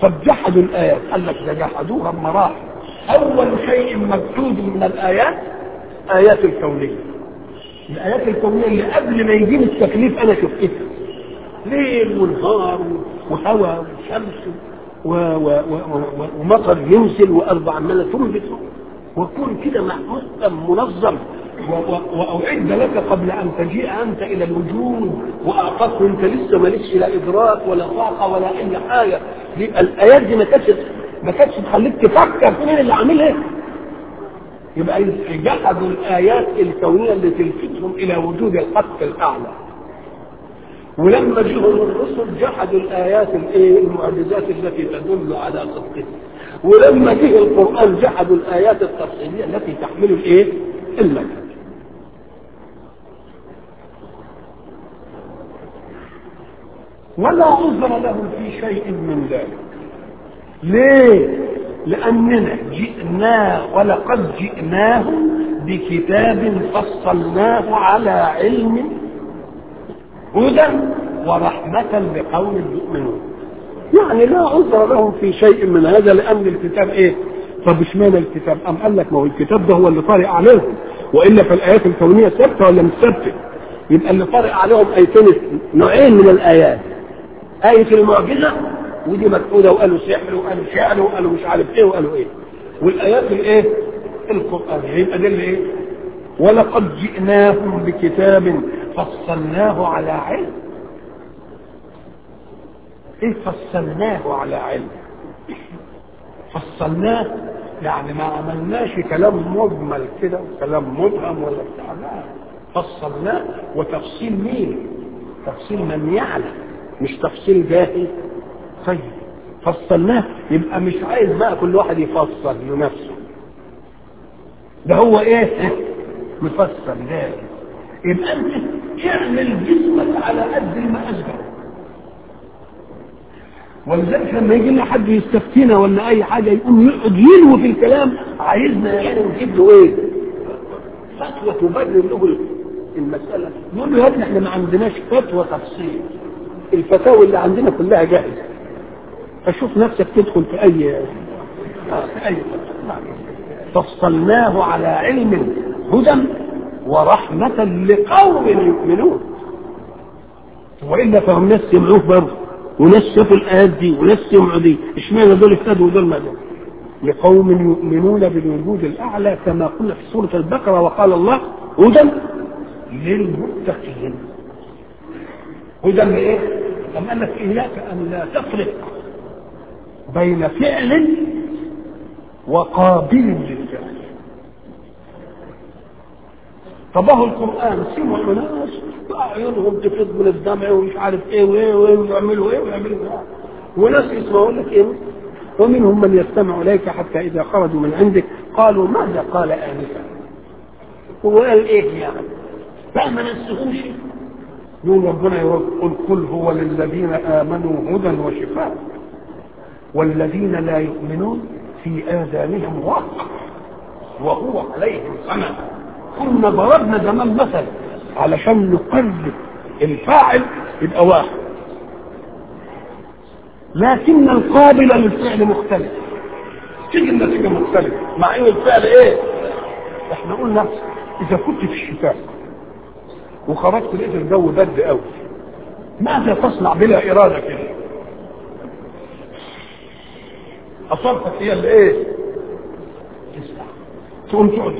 طب جحدوا الايات قال لك ده جحدوها بمراحل اول شيء مجحود من الايات ايات الكونيه الايات الكونيه اللي قبل ما يجيب التكليف انا شفتها ليل ونهار وهواء وشمس و و و و ومطر ينزل وارض عماله تنبت وكون كده محكم منظم واعد لك قبل ان تجيء انت الى الوجود واعطاك وانت لسه مالكش لا ادراك ولا طاقه ولا اي حاجه دي الايات دي ما كانتش ما كانتش تخليك تفكر في مين اللي عاملها يبقى جحدوا الايات الكونيه اللي تلفتهم الى وجود الحق الاعلى ولما جاءهم الرسل جحدوا الايات الايه المعجزات التي تدل على صدقه ولما جه القران جحدوا الايات التفصيليه التي تحمل الايه المنهج ولا عذر لهم في شيء من ذلك ليه لاننا جئنا ولقد جئناهم بكتاب فصلناه على علم هدى ورحمة لقوم يؤمنون يعني لا عذر لهم في شيء من هذا لأن الكتاب إيه؟ طب اشمعنى الكتاب؟ أم قال لك ما هو الكتاب ده هو اللي طارئ عليهم وإلا فالآيات الكونية ثابتة ولا مش ثابتة؟ يبقى اللي طارئ عليهم آيتين نوعين من الآيات آية المعجزة ودي مكتوبة وقالوا سحر وقالوا شعر وقالوا مش عارف إيه وقالوا إيه والآيات الإيه؟ القرآن يبقى ده اللي إيه؟ ولقد جئناهم بكتاب فصلناه على علم ايه فصلناه على علم فصلناه يعني ما عملناش كلام مجمل كده وكلام مبهم ولا بتاع لا فصلناه وتفصيل مين تفصيل من يعلم مش تفصيل جاهل طيب فصلناه يبقى مش عايز بقى كل واحد يفصل لنفسه ده هو ايه مفصل جاهز يبقى انت اعمل جسمك على قد المقاس ده ولذلك لما يجي لنا حد يستفتينا ولا اي حاجه يقوم يقعد يلوي في الكلام عايزنا يعني نجيب له ايه؟ فتوى تبرر له المساله نقول له يا ابني احنا ما عندناش فتوى تفصيل الفتاوى اللي عندنا كلها جاهزه فشوف نفسك تدخل في اي آه في اي فصلناه على علم هدى ورحمة لقوم يؤمنون وإلا فهم ناس سمعوه برضه وناس شافوا الآيات دي وناس سمعوا دي اشمعنى دول اهتدوا ودول ما دول لقوم يؤمنون بالوجود الأعلى كما قلنا في سورة البقرة وقال الله هدى للمتقين هدى لإيه؟ أم قال لك إياك أن لا تفرق بين فعل وقابل للفعل طبعه القرآن سمعوا ناس أعينهم تفيض من الدمع ومش عارف إيه وإيه وإيه ويعملوا إيه ويعملوا إيه وناس يسمعوا لك إيه ومنهم من يستمع إليك حتى إذا خرجوا من عندك قالوا ماذا قال آنفا هو قال إيه يعني فما نسهوش يقول ربنا يقول قل هو للذين آمنوا هدى وشفاء والذين لا يؤمنون في آذانهم وقر وهو عليهم سمع كنا ضربنا زمان مثل علشان نقرب الفاعل يبقى واحد لكن القابل للفعل مختلف تيجي النتيجه مختلفه مع ان الفعل ايه احنا قلنا اذا كنت في الشتاء وخرجت لقيت الجو برد قوي ماذا تصنع بلا اراده كده اصابتك هي اللي ايه تسمع تقوم تقعد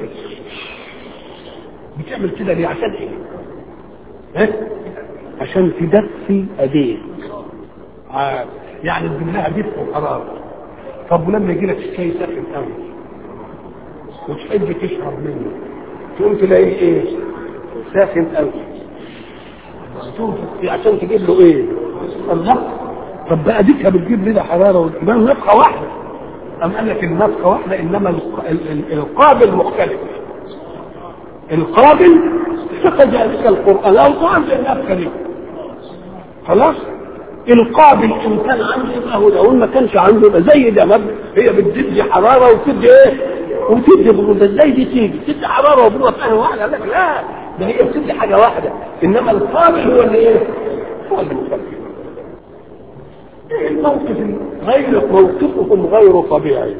بتعمل كده ليه عشان ايه ها عشان تدفي ايديك آه. يعني تجيب لها دفء وحراره طب ولما يجي لك الشاي ساخن قوي وتحب تشرب منه تقوم تلاقيه ايه ساخن قوي عشان تجيب له ايه الله طب بقى ديكها بتجيب لنا حراره وكمان نفخه واحده أم قال لك النفخه واحده انما القابل مختلف القابل فكذلك القران او قابل النفخه دي خلاص القابل ان كان عنده يبقى هدى وان ما كانش عنده يبقى زي ده مبنى هي بتدي حراره وبتدي ايه؟ وبتدي بروده ازاي دي تيجي؟ بتدي حراره وبروده في ثانيه واحده قال لك لا ده هي بتدي حاجه واحده انما القابل هو اللي ايه؟ هو اللي مختلف الموقف غير موقفهم غير طبيعي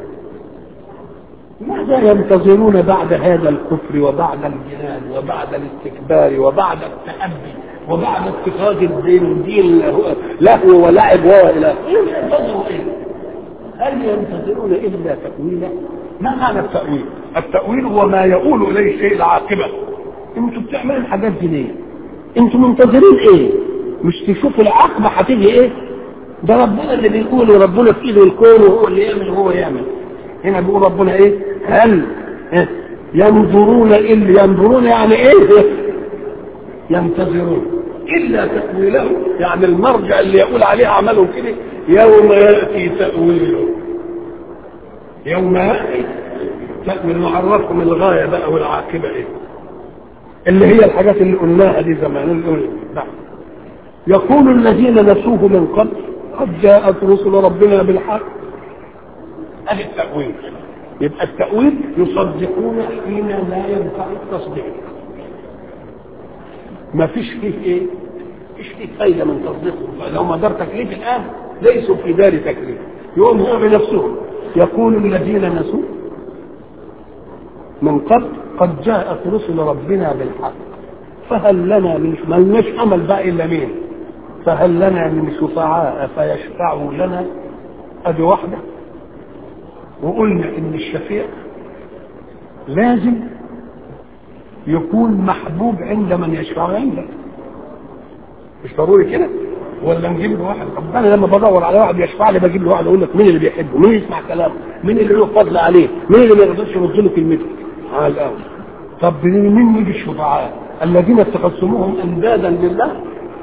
ماذا ينتظرون بعد هذا الكفر وبعد الجنان وبعد الاستكبار وبعد التأبي وبعد اتخاذ الدين دين لهو ولعب والى ينتظروا ايه؟ هل ينتظرون الا تأويله؟ ما معنى التأويل؟ التأويل هو ما يؤول اليه شيء العاقبة انتوا بتعملوا الحاجات دي ليه؟ انتوا منتظرين ايه؟ مش تشوفوا العاقبة هتيجي ايه؟ ده ربنا اللي بيقول وربنا في ايده الكون وهو اللي يعمل وهو يعمل هنا بيقول ربنا ايه هل ينظرون الا ينظرون يعني ايه ينتظرون الا تاويله يعني المرجع اللي يقول عليه اعمالهم كده يوم ياتي تاويله يوم ياتي تأويل نعرفكم الغايه بقى والعاقبه ايه اللي هي الحاجات اللي قلناها دي زمان اللي نعم يقول الذين نسوه من قبل قد جاءت رسل ربنا بالحق ادي التأويل يبقى التأويل يصدقون حين لا ينفع التصديق ما فيش فيه ايه فيش فيه فايدة من تصديقهم لو ما دار تكليف الآن ليسوا في دار تكليف يقوم هو بنفسهم يقول الذين نسوا من قبل قد جاءت رسل ربنا بالحق فهل لنا من ملناش امل بقى الا مين فهل لنا من شفعاء فيشفعوا لنا ادي واحده وقلنا ان الشفيع لازم يكون محبوب عند من يشفع عنده مش ضروري كده ولا نجيب له واحد طب انا لما بدور على واحد يشفع لي بجيب له واحد اقول لك مين اللي بيحبه مين يسمع كلامه مين اللي له فضل عليه مين اللي ما يقدرش يرد له كلمته على الاول طب مين يجي الشفعاء الذين اتخذتموهم اندادا لله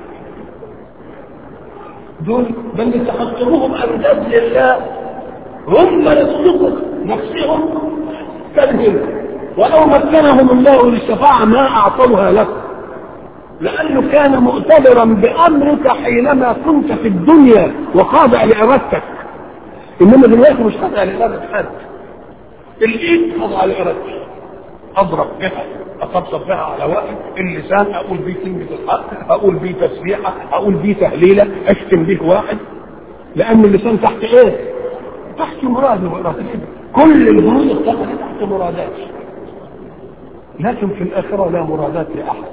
دول بل اتخذتموهم انداد لله هم يصدقوا نفسهم كذب ولو مكنهم الله للشفاعة ما أعطوها لكم لأنه كان مؤتبرا بأمرك حينما كنت في الدنيا وخاضع لإرادتك إنما دلوقتي مش خاضع لإرادة حد الإيد خاضع لإرادتي أضرب بها أطبطب بها على واحد اللسان أقول بيه كلمة الحق أقول بيه تسبيحة أقول بيه تهليلة أشتم بيه واحد لأن اللسان تحت إيه؟ تحت مراد وإرادة كل الجنود التقل تحت مرادات لكن في الآخرة لا مرادات لأحد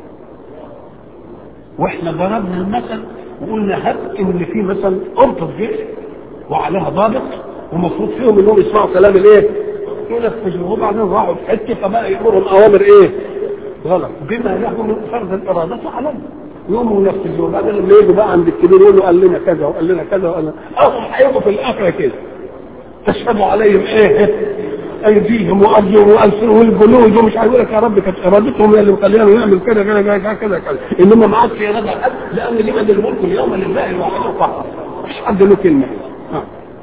واحنا ضربنا المثل وقلنا هب ان في مثلا قرطة جيش وعليها ضابط ومفروض فيهم انهم يسمعوا كلام الايه؟ ينفذوه وبعدين راحوا في حته فبقى يامرهم اوامر ايه؟ غلط بما له من فرض الاراده عليهم يقوموا ينفذوه بعدين لما يجوا بقى عند الكبير يقولوا قال لنا كذا وقال لنا كذا وقال لنا اهم هيبقوا في الاخره كده تشهد عليهم ايه؟ ايديهم وارجلهم والسنهم والجلود ومش عايز يقول لك يا رب كانت ارادتهم هي اللي مخلينا نعمل كذا كذا كذا كذا كذا انما ما عادش اراده حد لان لمن الملك اليوم لله الواحد القهار مش حد له كلمه آه.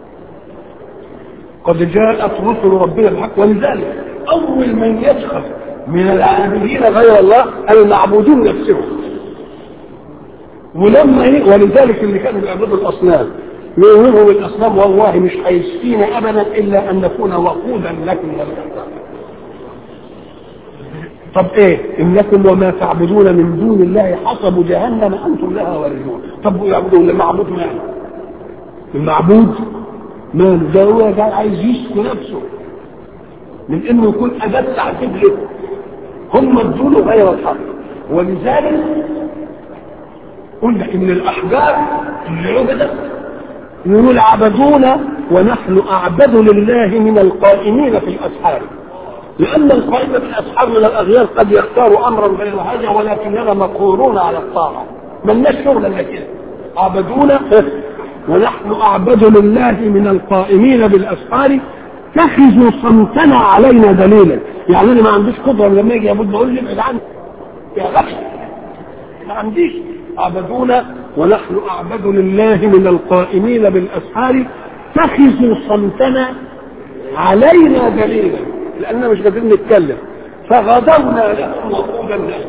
قد جاءت رسل ربنا بالحق ولذلك اول من يسخر من العابدين غير الله المعبودون نفسهم ولما ي... ولذلك اللي كانوا بيعبدوا الاصنام يقولوا الاصنام والله مش هيشفينا ابدا الا ان نكون وقودا لكم وللأصنام طب ايه انكم وما تعبدون من دون الله حسب جهنم انتم لها واردون طب يعبدون المعبود ماله المعبود ماله ده هو ده عايز يشفي نفسه من انه يكون اداه تعذيب له هم ادوا غير الحق ولذلك قلنا ان الاحجار اللي عبدت يقول عبدونا ونحن اعبد لله من القائمين في الاسحار لان القائم في الاسحار من الاغيار قد يختار امرا غير هذا ولكننا مقهورون على الطاعه ملناش شغل الا كده عبدونا ونحن اعبد لله من القائمين بالاسحار اتخذوا صمتنا علينا دليلا يعني انا ما عنديش قدره لما يجي ابد بقول لي ابعد عني يا غبي ما عنديش عبدونا ونحن اعبد لله من القائمين بالاسحار اتخذوا صمتنا علينا دليلا لاننا مش قادرين نتكلم فغدونا لهم وقودا لهم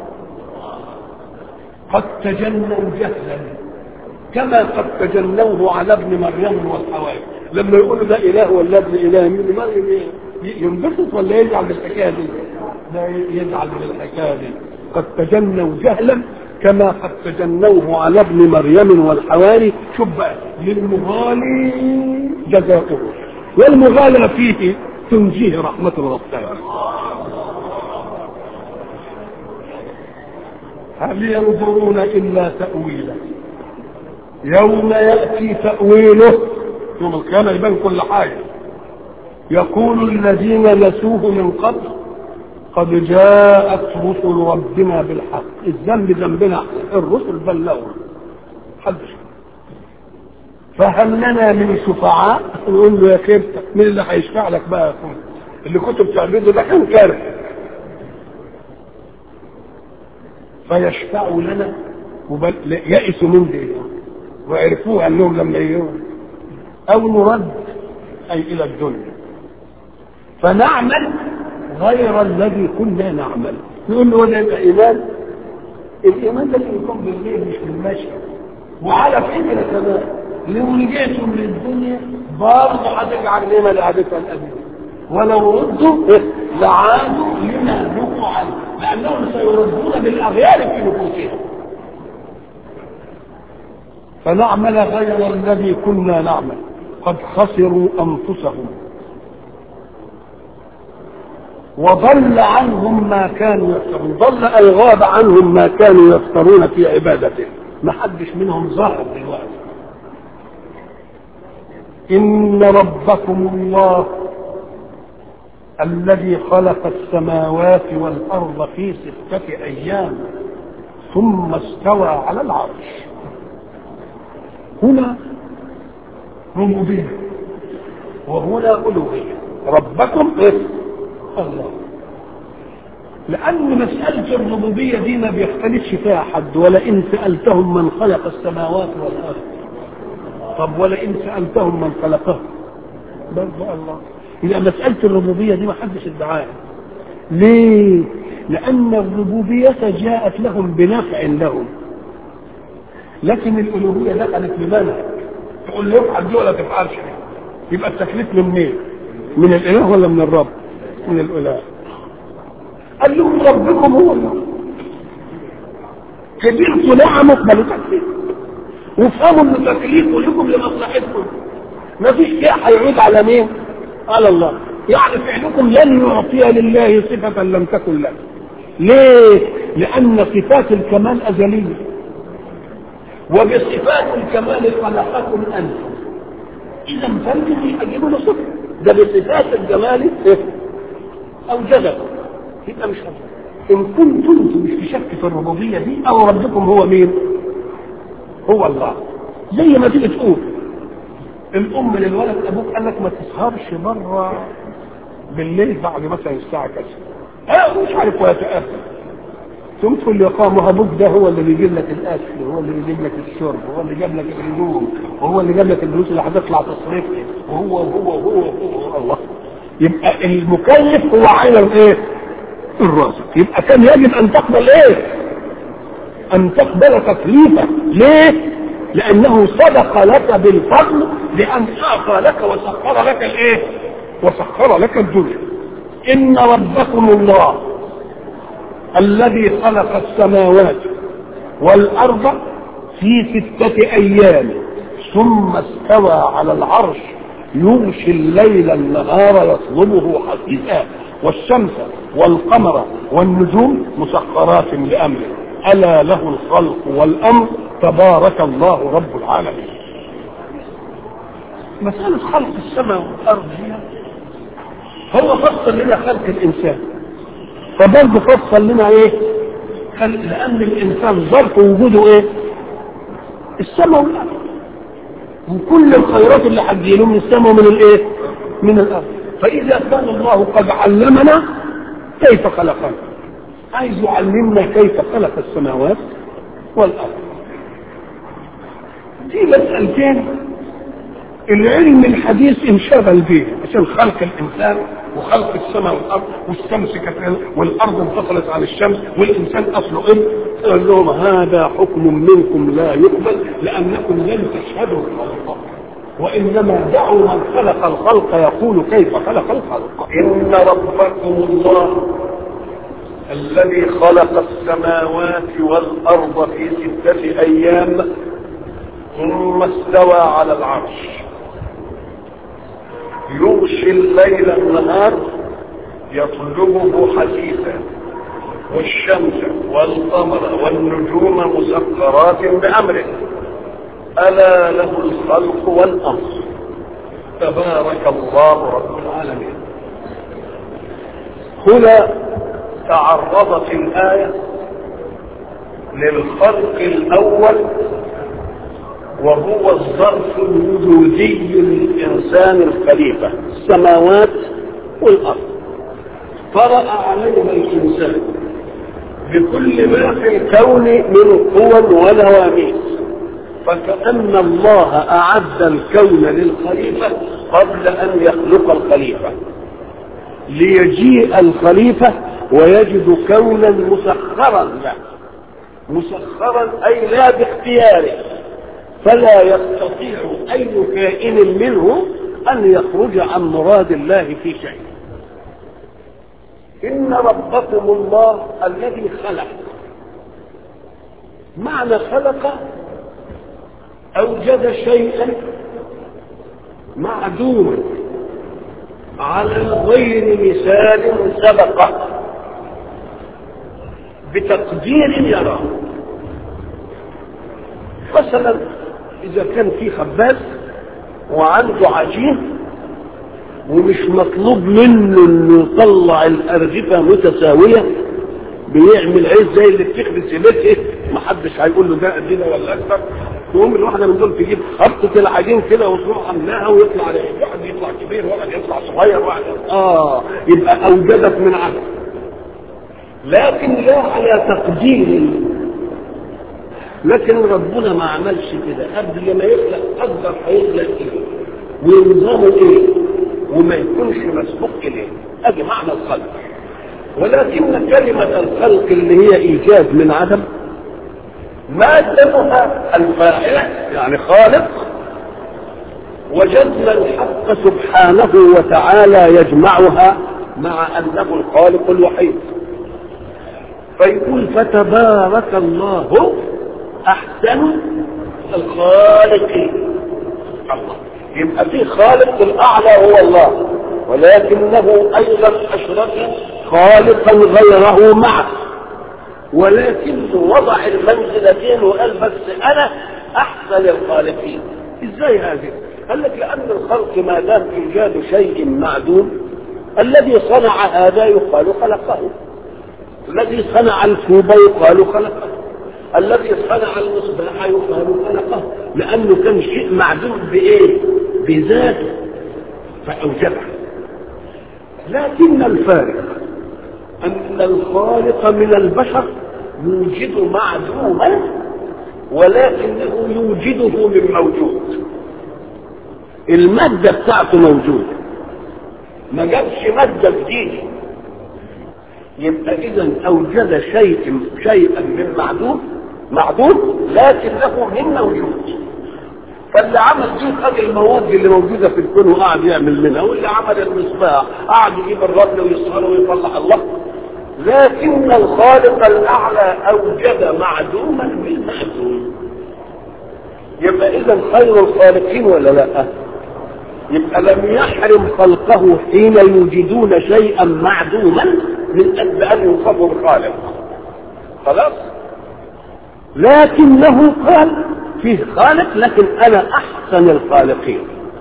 قد تجنوا جهلا كما قد تجنوه على ابن مريم والحواري لما يقولوا ده اله ولا ابن اله مين ما ينبسط ولا يزعل بالحكايه دي؟ لا يزعل من الحكايه دي قد تجنوا جهلا كما قد تجنوه على ابن مريم والحواري شوف بقى للمغالي جزاؤه والمغالى فيه تنجيه رحمة الغفار هل ينظرون إلا تأويله يوم يأتي تأويله يوم القيامة يبان كل حاجة يقول الذين نسوه من قبل قد جاءت رسل ربنا بالحق الذنب ذنبنا الرسل بلغوا حدش فهل لنا من شفعاء نقول له يا كبتة مين اللي هيشفع لك بقى يا اخويا اللي كنت بتعبده ده كان كاره فيشفعوا لنا وبل... يئسوا من دي وعرفوها انهم لما يجوا او نرد اي الى الدنيا فنعمل غير الذي كنا نعمل نقول له ده يبقى ايمان الايمان ده اللي يكون بالليل مش بالمشي وعلى فكره كمان لو رجعتم للدنيا برضه هترجع لما لعادتها القديمه ولو ردوا لعادوا لما نهوا عنه لانهم سيردون بالاغيار في نفوسهم فنعمل غير الذي كنا نعمل قد خسروا انفسهم وضل عنهم ما كانوا يفترون ضل اي غاب عنهم ما كانوا يفترون في عبادته ما حدش منهم ظهر دلوقتي ان ربكم الله الذي خلق السماوات والارض في سته ايام ثم استوى على العرش هنا ربوبيه وهنا الوهيه ربكم إيه؟ الله لأن مسألة الربوبية دي ما بيختلفش فيها حد ولئن سألتهم من خلق السماوات والأرض طب ولئن سألتهم من خلقهم برضه الله إذا مسألة الربوبية دي ما حدش ادعاها ليه؟ لأن الربوبية جاءت لهم بنفع لهم لكن الألوهية دخلت بمنع تقول له افعل دي ولا تفعلش دي يبقى التكليف من مين؟ من الإله ولا من الرب؟ من الإله قال لهم ربكم هو الله كبرت نعمه بل تكليف وافهموا ان تكليفه لكم لمصلحتكم ما فيش شيء هيعود على مين؟ على الله يعني فعلكم لن يعطي لله صفة لم تكن له ليه؟ لأن صفات الكمال أزلية وبصفات الكمال خلقكم أنتم إذا فانتم أجيبوا له صفة ده بصفات الجمال أوجدكم يبقى مش هذا إن كنتم انتم مش في شك في الربوبية دي أو ربكم هو مين؟ هو الله زي ما تيجي تقول الأم للولد أبوك قال لك ما تسهرش بره بالليل بعد مثلا الساعة كذا اه مش عارف ويتأثر ثم تقول لي قام ابوك ده هو اللي بيجيب لك الاكل هو اللي بيجيب لك الشرب هو اللي جاب لك الهدوم وهو اللي جاب لك الفلوس اللي هتطلع تصرفها وهو وهو وهو وهو الله يبقى المكلف هو عين الايه؟ الرازق يبقى كان يجب ان تقبل ايه؟ ان تقبل تكليفه ليه؟ لانه صدق لك بالفضل بان اعطى لك وسخر لك الايه؟ وسخر لك الدنيا ان ربكم الله الذي خلق السماوات والارض في سته ايام ثم استوى على العرش يغشي الليل النهار يطلبه حثيثا والشمس والقمر والنجوم مسخرات لامره الا له الخلق والامر تبارك الله رب العالمين مسألة خلق السماء والأرض هي هو فصل لنا خلق الإنسان فبرضه فصل لنا إيه؟ خلق لأن الإنسان ظرف وجوده إيه؟ السماء والأرض وكل الخيرات اللي هتجيله من السماء ومن الإيه؟ من الأرض فإذا كان الله قد علمنا كيف خلقنا عايز يعلمنا كيف خلق السماوات والأرض في مسألتين العلم الحديث انشغل به عشان خلق الانسان وخلق السماء والارض والشمس كانت والارض انفصلت عن الشمس والانسان اصله ابن قال لهم هذا حكم منكم لا يقبل لانكم لم تشهدوا الخلق وانما دعوا من خلق الخلق يقول كيف خلق الخلق ان ربكم الله الذي خلق السماوات والأرض في ستة أيام ثم استوى على العرش يغشي الليل النهار يطلبه حثيثا والشمس والقمر والنجوم مسخرات بأمره ألا له الخلق والأمر تبارك الله رب العالمين هنا تعرضت الآية للخلق الأول وهو الظرف الوجودي للإنسان الخليفة السماوات والأرض طرأ عليها الإنسان بكل ما في الكون من قوى ونواميس فكأن الله أعد الكون للخليفة قبل أن يخلق الخليفة ليجيء الخليفة ويجد كونا مسخرا له مسخرا أي لا باختياره فلا يستطيع أي كائن منه أن يخرج عن مراد الله في شيء إن ربكم الله الذي خلق معنى خلق أوجد شيئا معدوما على غير مثال سبقه بتقدير يراه مثلا إذا كان في خباز وعنده عجين ومش مطلوب منه انه يطلع الارغفه متساويه بيعمل عيش زي اللي بتخبز بيته محدش هيقول له ده قدنا ولا اكثر تقوم الواحده من دول تجيب خبطه العجين كده وتروح عاملاها ويطلع واحد يطلع كبير واحد يطلع صغير واحد اه يبقى اوجدت من عدم لكن لا على تقدير لكن ربنا ما عملش كده قبل ما يخلق قدر هيخلق ايه ونظامه ايه وما يكونش مسبوق اليه ادي معنى الخلق ولكن كلمة الخلق اللي هي ايجاد من عدم مادتها الفاعلة يعني خالق وجدنا الحق سبحانه وتعالى يجمعها مع انه الخالق الوحيد فيقول فتبارك الله احسن الخالقين الله يبقى في خالق الاعلى هو الله ولكنه ايضا اشرك خالقا غيره معه ولكنه وضع المنزلتين وقال بس انا احسن الخالقين ازاي هذه قال لك لان الخلق ما دام ايجاد شيء معدوم الذي صنع هذا يقال خلقه الذي صنع الكوب يقال خلقه الذي صنع المصباح يقال خلقه لانه كان شيء معدوم بايه بذاته فاوجبه لكن الفارق ان الخالق من البشر يوجد معدوما ولكنه يوجده من موجود المادة بتاعته موجودة ما جابش مادة جديدة يبقى اذا اوجد شيء شيئا من معدوم معدوم لكنه من موجود فاللي عمل دي خد المواد اللي موجوده في الكون وقعد يعمل منها واللي عمل المصباح قعد يجيب الرمل ويصهره ويطلع الله لكن الخالق الاعلى اوجد معدوما بالمعدوم يبقى اذا خير الخالقين ولا لا يبقى لم يحرم خلقه حين يوجدون شيئا معدوما من اجل ان يوصفوا الخالق خلاص لكنه قال فيه خالق لكن انا احسن الخالقين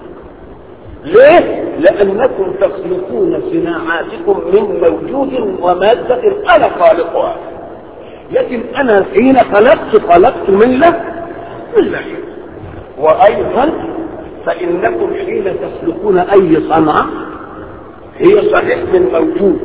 ليه لانكم تخلقون صناعاتكم من موجود ومادة انا خالقها لكن انا حين خلقت خلقت من له من لا شيء وايضا فانكم حين تخلقون اي صنعة هي صحيح من موجود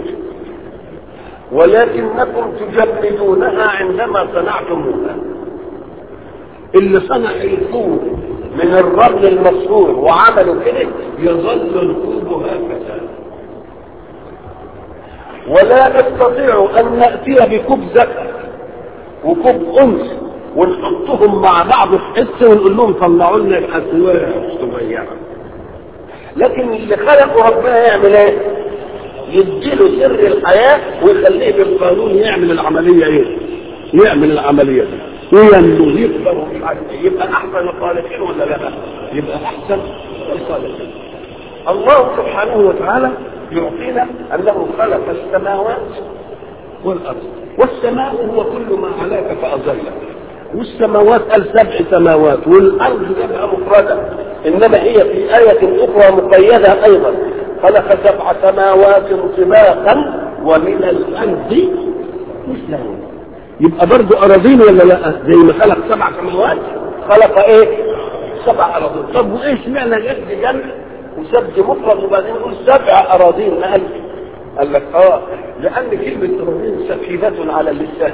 ولكنكم تجمدونها عندما صنعتموها اللي صنع الكوب من الرمل المصهور وعملوا كده يظل الكوب هكذا ولا نستطيع ان ناتي بكوب ذكر وكوب انثى ونحطهم مع بعض في حته ونقول لهم طلعوا لنا الاسواق الصغيره لكن اللي خلقوا ربنا يعمل ايه؟ يديله سر الحياه ويخليه بالقانون يعمل العمليه ايه؟ يعمل العمليه دي وينمو يكبر ومش عارف ايه يبقى احسن الخالقين ولا لا؟ يبقى احسن الخالقين الله سبحانه وتعالى يعطينا انه خلق السماوات والارض والسماء هو كل ما علاك فاظلك والسماوات قال سبع سماوات والارض تبقى مفرده انما هي في ايه اخرى مقيده ايضا خلق سبع سماوات طباقا ومن الارض مثلهن يبقى برضه اراضين ولا لا زي ما خلق سبع سماوات خلق ايه سبع اراضين طب وايه اشمعنى جد جنب وسبت مفرد وبعدين يقول سبع اراضين ما قال قال لك اه لان كلمه اراضين ثقيله على اللسان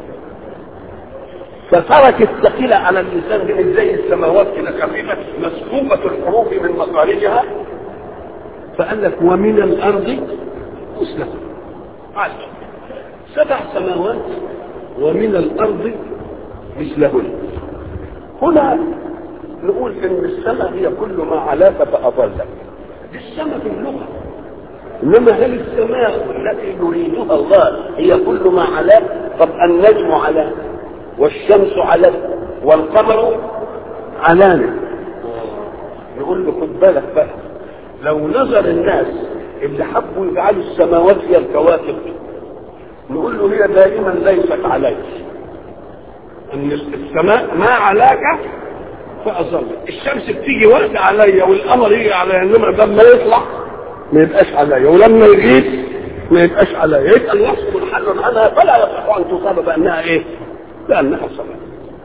فترك الثقيلة على اللسان دي زي السماوات كده خفيفة مسكوبة الحروف من مخارجها فقال لك ومن الأرض مثلها عشر سبع سماوات ومن الأرض مثلهن هنا نقول إن السماء هي كل ما علاك فأضلك دي السماء في اللغة إنما هل السماء التي يريدها الله هي كل ما علاك طب النجم علاك والشمس علت والقمر علانة نقول له خد بالك بقى لو نظر الناس اللي حبوا يجعلوا السماوات هي الكواكب نقول له هي دائما ليست عليك ان السماء ما علاك فاظل الشمس بتيجي وقت عليا والقمر يجي عليا انما لما يطلع ما يبقاش عليا ولما يغيب ما يبقاش عليا يبقى الوصف منحل عنها فلا يصح ان تصاب بانها ايه؟ بانها سماء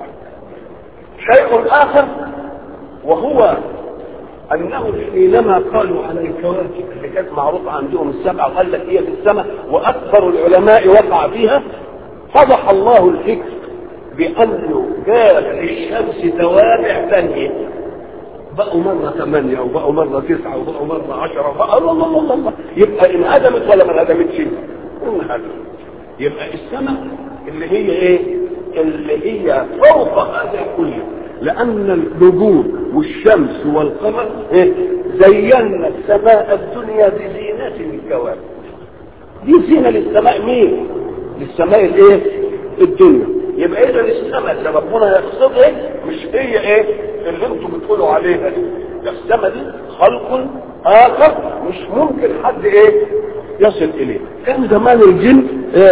شيء اخر وهو انه حينما قالوا على الكواكب اللي كانت معروفه عندهم السبعه وقال لك هي في السماء واكثر العلماء وقع فيها فضح الله الفكر بانه كان للشمس توابع ثانيه بقوا مرة ثمانية وبقوا مرة تسعة وبقوا مرة عشرة وبقوا الله الله الله الله يبقى انهدمت ولا ما انهدمتش؟ انهدمت يبقى السماء اللي هي ايه؟ اللي هي فوق هذا كله لأن النجوم والشمس والقمر إيه؟ زينا السماء الدنيا بزينة الكواكب دي زينة للسماء مين؟ للسماء الايه؟ الدنيا يبقى اذا السماء اللي ربنا يقصدها مش هي ايه؟ اللي انتم بتقولوا عليها دي ده السماء دي خلق اخر مش ممكن حد ايه؟ يصل اليه كان زمان الجن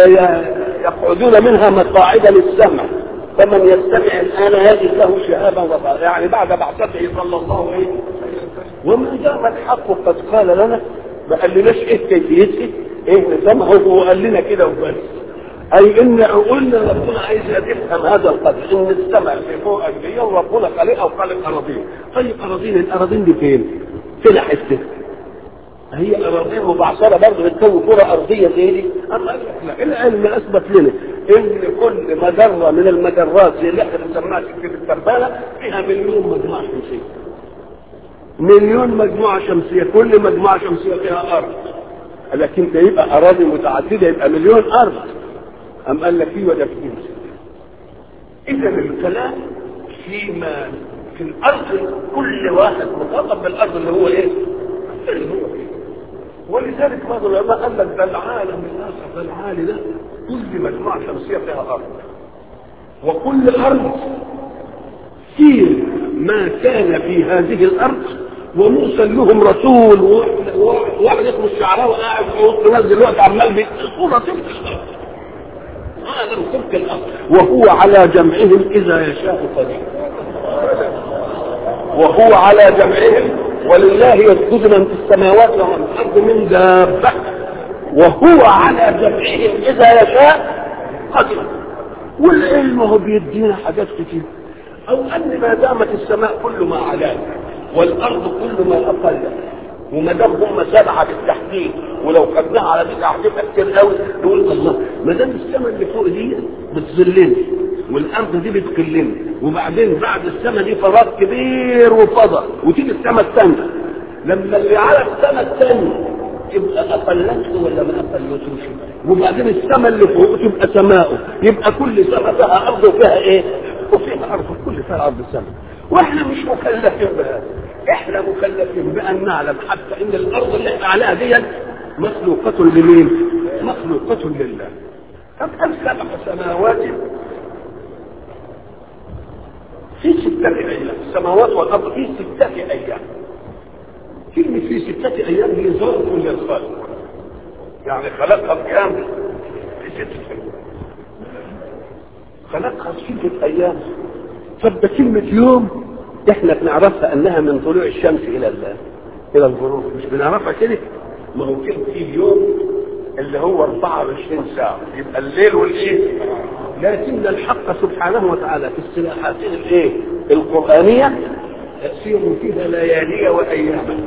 يقعدون منها مقاعد للسمع فمن يستمع الان يجد له شهابا وطاعا يعني بعد بعثته صلى الله عليه وسلم وما دام الحق قد قال لنا ما قالناش ايه كيفيته ايه نظامها هو قال لنا كده وبس اي ان عقولنا ربنا عايز تفهم هذا القدر ان السماء اللي فوق دي ربنا خالقها وخالق اراضين طيب اراضين الاراضين دي فين؟ فين حته هي اراضين مبعثره برضه بتكون كره ارضيه زي دي اما قال لك لا العلم اثبت لنا ان كل مجره من المجرات زي اللي احنا بنسميها في التربانه فيها مليون مجموعه شمسيه مليون مجموعه شمسيه كل مجموعه شمسيه فيها ارض لكن ده يبقى اراضي متعدده يبقى مليون ارض ام قال لك في ولا في اذا الكلام فيما في الارض كل واحد مخاطب بالارض اللي هو ايه؟ اللي هو فيه ولذلك بعض العلماء قال لك ده العالم الاخر العالي ده كل مجموعه شمسيه فيها ارض وكل ارض في ما كان في هذه الارض ومرسل لهم رسول وواحد اسمه الشعراوي قاعد في وسط ناس دلوقتي عمال بصوره تلك هذا تلك الارض وهو على جمعهم اذا يشاء قدير وهو على جمعهم ولله يسجد من في السماوات ومن في الارض من دابه وهو على جمعهم اذا يشاء قدير والعلم هو بيدينا حاجات كتير او ان ما دامت السماء كل ما علاك والارض كل ما اقل وما دام هم سبعه بالتحديد ولو خدناها على بدعه هتبقى كتير قوي نقول الله ما دام السماء اللي فوق دي بتظلني والارض دي بتكلمني وبعدين بعد السماء دي فراغ كبير وفضاء وتيجي السماء الثانيه لما اللي على السماء الثانيه يبقى اقلته ولا ما اقلتوش وبعدين السماء اللي فوق تبقى سماؤه يبقى كل سماء فيها ارض وفيها ايه؟ وفيها ارض كل فيها ارض سماء واحنا مش مكلفين بهذا احنا مكلفين بان نعلم حتى ان الارض اللي احنا عليها ديت مخلوقة لمين؟ مخلوقة لله طب هل سبع سماوات في ستة أيام السماوات والأرض في ستة أيام كلمة في ستة أيام هي ظرف للخلق يعني خلقها بكام؟ في ستة أيام خلقها في ستة أيام طب ده كلمة يوم احنا بنعرفها انها من طلوع الشمس الى الى الغروب مش بنعرفها كده ما هو كده في اليوم اللي هو 24 ساعة يبقى الليل والايه لكن الحق سبحانه وتعالى في الصلاحاته الايه القرآنية تأثير فيها ليالي وأياما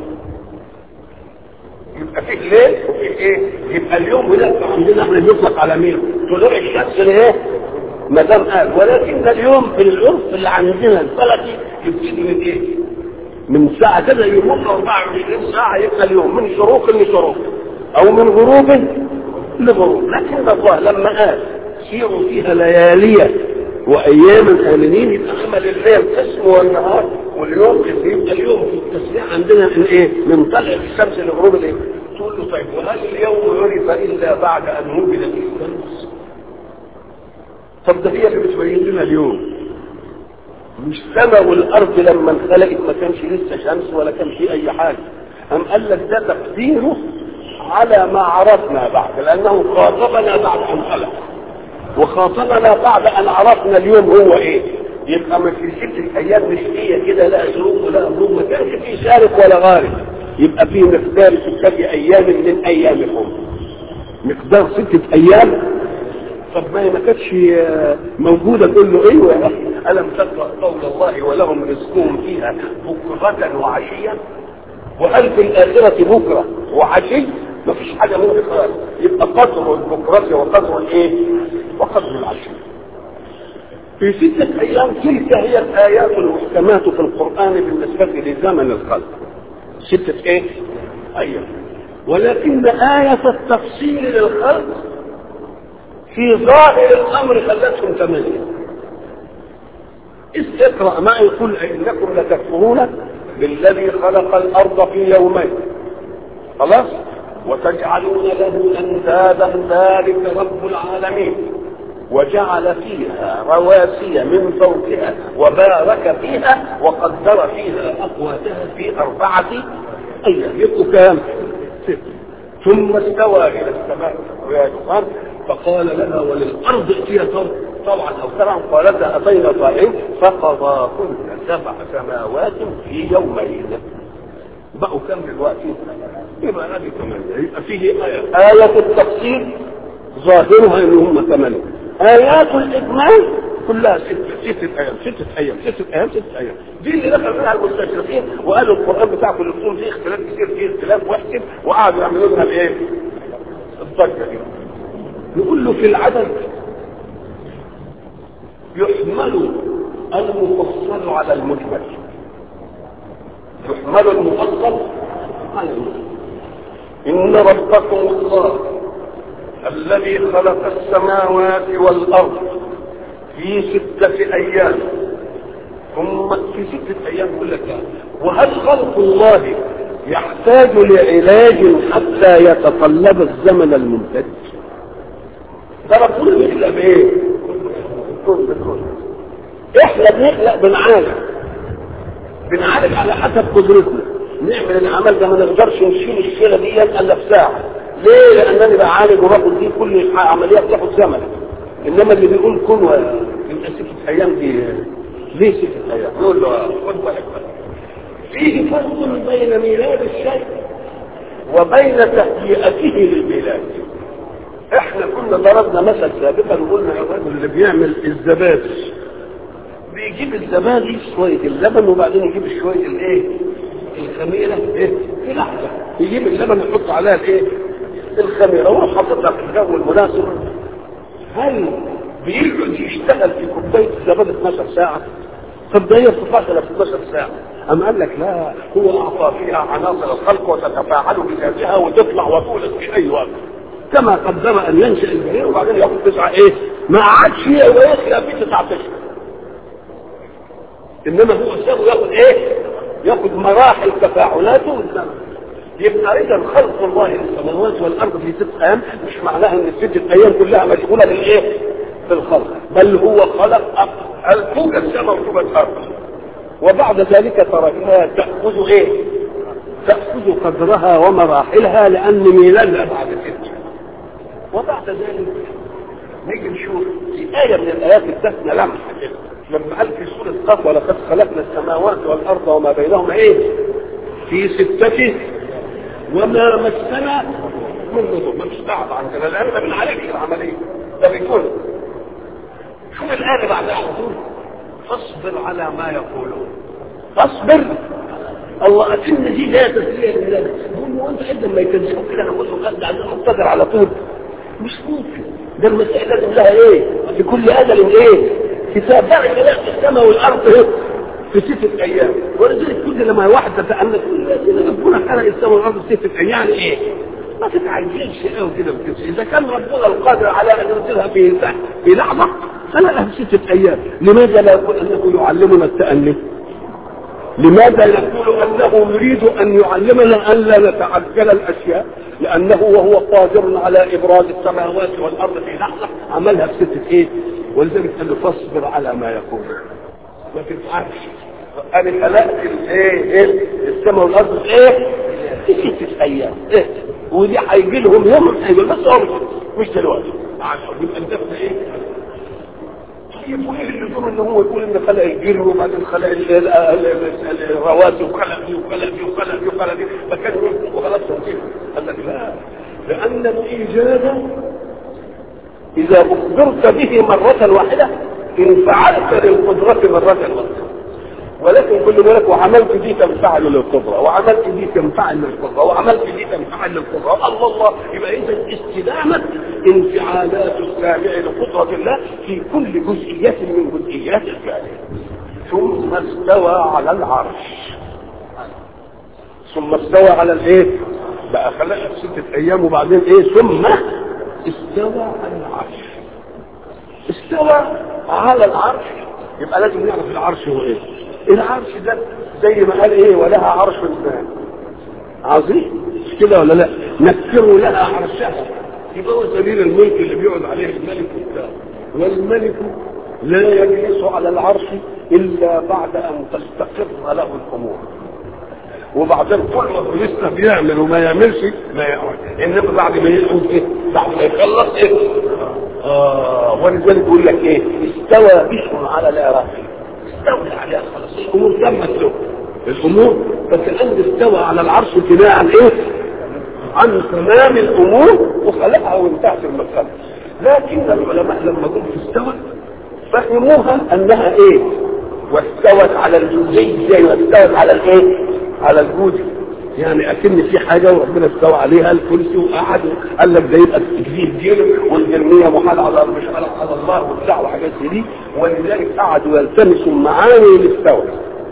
يبقى فيه ليل وفيه ايه يبقى اليوم هناك عندنا احنا بيطلق على مين طلوع الشمس لايه ما دام قال ولكن اليوم في العرف اللي عندنا الفلكي يبتدي من ايه من ساعة كده يمر 24 ساعة يبقى اليوم من شروق لشروق او من غروب لغروب لكن الله لما قال سيروا فيها ليالية وايام امنين يبقى عمل الليل قسم والنهار واليوم يبقى اليوم في التسبيح عندنا من ايه من طلع الشمس لغروب الايه تقول له طيب وهل اليوم عرف الا بعد ان وجدت الشمس طب ده هي اللي بتبين لنا اليوم مش السماء والارض لما انخلقت ما كانش لسه شمس ولا كان في اي حاجه ام قال لك ده تقديره على ما عرفنا بعد لانه خاطبنا بعد ان خلق وخاطبنا بعد ان عرفنا اليوم هو ايه يبقى ما في ست ايام مش هي كده لا شروق ولا غروب ما كانش في شارق ولا غارب يبقى في مقدار ستة ايام من ايامكم مقدار ستة ايام طب ما هي ما كانتش موجوده تقول له ايوه يا اخي الم تقرا قول الله ولهم رزقهم فيها بكره وعشيا وهل في الاخره بكره وعشي ما فيش حاجه من دي خالص يبقى قدر البكره وقدر الايه وقدر العشي في ستة أيام تلك هي الآيات المحكمات في القرآن بالنسبة لزمن الخلق ستة إيه؟ أيام ولكن آية التفصيل للخلق في ظاهر الامر خلتهم ثمانية اقرأ ما يقول انكم لتكفرون بالذي خلق الارض في يومين خلاص وتجعلون له اندادا ذلك رب العالمين وجعل فيها رواسي من فوقها وبارك فيها وقدر فيها اقواتها في اربعه ايام يبقوا كام؟ ست ثم استوى الى السماء وهي دخان فقال لها وللارض ائتيا طبعا او طبعا قالتا اتينا طائعين فقضاهن سبع سماوات في يومين بقوا كم دلوقتي؟ يبقى هذه ثمانية يبقى فيه آية آية التفصيل ظاهرها ان هم ثمانية آيات الإجمال كلها ستة ستة أيام ستة أيام ستة أيام ستة أيام دي اللي دخل منها المستشرقين وقالوا القرآن بتاعكم الأصول فيه اختلاف كتير فيه اختلاف واحسب وقعدوا يعملوا لنا الإيه؟ الضجة دي نقول له في العدد يحمل المفصل على المجمل يحمل المفصل على المجمل إن ربكم الله الذي خلق السماوات والأرض في ستة أيام ثم في ستة أيام كل كان وهل خلق الله يحتاج لعلاج حتى يتطلب الزمن الممتد ده ربنا بيخلق بايه؟ كل بكل احنا بنخلق بنعالج بنعالج على حسب قدرتنا نعمل العمل ده ما نقدرش نشيل الشيله دي الا في ساعه ليه؟ لانني بعالج وباخد دي كل عمليه بتاخد زمن انما اللي بيقول كن يبقى ستة ايام دي ليه ستة ايام؟ نقول له خد بالك فيه فرق بين ميلاد الشيء وبين تهيئته للميلاد احنا كنا ضربنا مثل سابقا وقلنا الراجل اللي بيعمل الزبادي بيجيب الزبادي شويه اللبن وبعدين يجيب شويه الايه الخميره ايه في لحظه يجيب اللبن يحط عليها الايه الخميره ويروح حاططها في الجو المناسب هل بيقعد يشتغل في كوبايه الزبادي 12 ساعه طب ده هي بتفاصل في 12 ساعه أم قال لك لا هو أعطى فيها عناصر الخلق وتتفاعل بذاتها وتطلع وتولد في أي وقت كما قدر أن ينشأ الجنين وبعدين ياخد تسعة إيه ما عادش ويخلق في تسعة أشهر إنما هو سابه ياخد إيه ياخد مراحل تفاعلاته والزمن يبقى اذا خلق الله للسماوات والارض في ست ايام مش معناها ان الست ايام كلها مشغوله بالايه؟ بالخلق بل هو خلق فوق السماء وفوق الارض وبعد ذلك تركها تاخذ ايه؟ تاخذ قدرها ومراحلها لان ميلادها بعد ست وبعد ذلك نيجي نشوف في آية من الآيات ادتنا لمحة كده لما قال في سورة قاف ولقد خلقنا السماوات والأرض وما بينهما إيه؟ في ستة وما مسنا من نظر ما مستعب عن كده لأن ما بنعالجش العملية ده بيكون شوف الآية بعدها على طول فاصبر على ما يقولون فاصبر الله أتم دي لا تسلية لله هم وانت حد لما يكذبوا كده انا كله قد عندنا مقتدر على طول مش ممكن ده المسألة لازم لها ايه لكل أجل ايه كتاب بقى خلق السماء والأرض ايه في ستة أيام ولذلك كل لما واحد تتأمل كل ربنا خلق السماء والأرض في ستة أيام يعني ايه ما تتعجلش قوي كده بكده إذا كان ربنا القادر على أن يرسلها في في لحظة خلقها في ستة أيام لماذا لا يقول أنه يعلمنا التأني لماذا نقول انه يريد ان يعلمنا ان لا نتعجل الاشياء لانه وهو قادر على ابراز السماوات والارض في لحظه عملها في سته ايه ولذلك قال له فاصبر على ما يقول ما تفعلش انا خلقت الايه ايه السماء والارض ايه في ستة ايام ايه ودي هيجي لهم يوم هيجي بس هو مش دلوقتي عشان يبقى الدفن ايه طيب وايه اللزوم ان هو يقول ان خلق الجن وبعدين خلق الرواسي وخلق دي وخلق دي وخلق دي وخلق دي فكان وخلاص توصيف قال لك لا لان الايجاد اذا اخبرت به مره واحده انفعلت للقدره مره اخرى ولكن كل بالك وعملت دي تنفعل للقدرة وعملت دي تنفعل للقدرة وعملت دي تنفعل للقدرة الله الله يبقى إذا استدامة انفعالات السامع لقدرة الله في كل جزئية من جزئيات الفعل ثم استوى على العرش ثم استوى على الايه بقى خلقها في ستة ايام وبعدين ايه ثم استوى على العرش استوى على العرش يبقى لازم نعرف العرش هو ايه العرش ده زي ما قال ايه ولها عرش عظيم مش كده ولا لا نكروا لها عرشها يبقى هو سبيل الملك اللي بيقعد عليه الملك وبتاع والملك لا يجلس على العرش الا بعد ان تستقر له الامور وبعدين كل ما لسه بيعمل وما يعملش ما يقعد انما بعد ما يقعد ايه بعد ما يخلص ايه اه ولذلك يقول لك ايه استوى بشر على العراق استولى عليها خلاص الامور تمت له الامور فكأن استوى على العرش ابتداء عن ايه عن تمام الامور وخلقها وانتهت المسألة لكن العلماء لما قلت استوى فهموها انها ايه واستوت على الجوزي زي واستوت على الايه على الجوزي يعني اكن في حاجه وربنا استوى عليها الكرسي وقعد قال لك ده يبقى تجديد دينه والجرميه محال على مش على الله وبتاع وحاجات زي دي ولذلك قعدوا يلتمسوا معاني الاستوى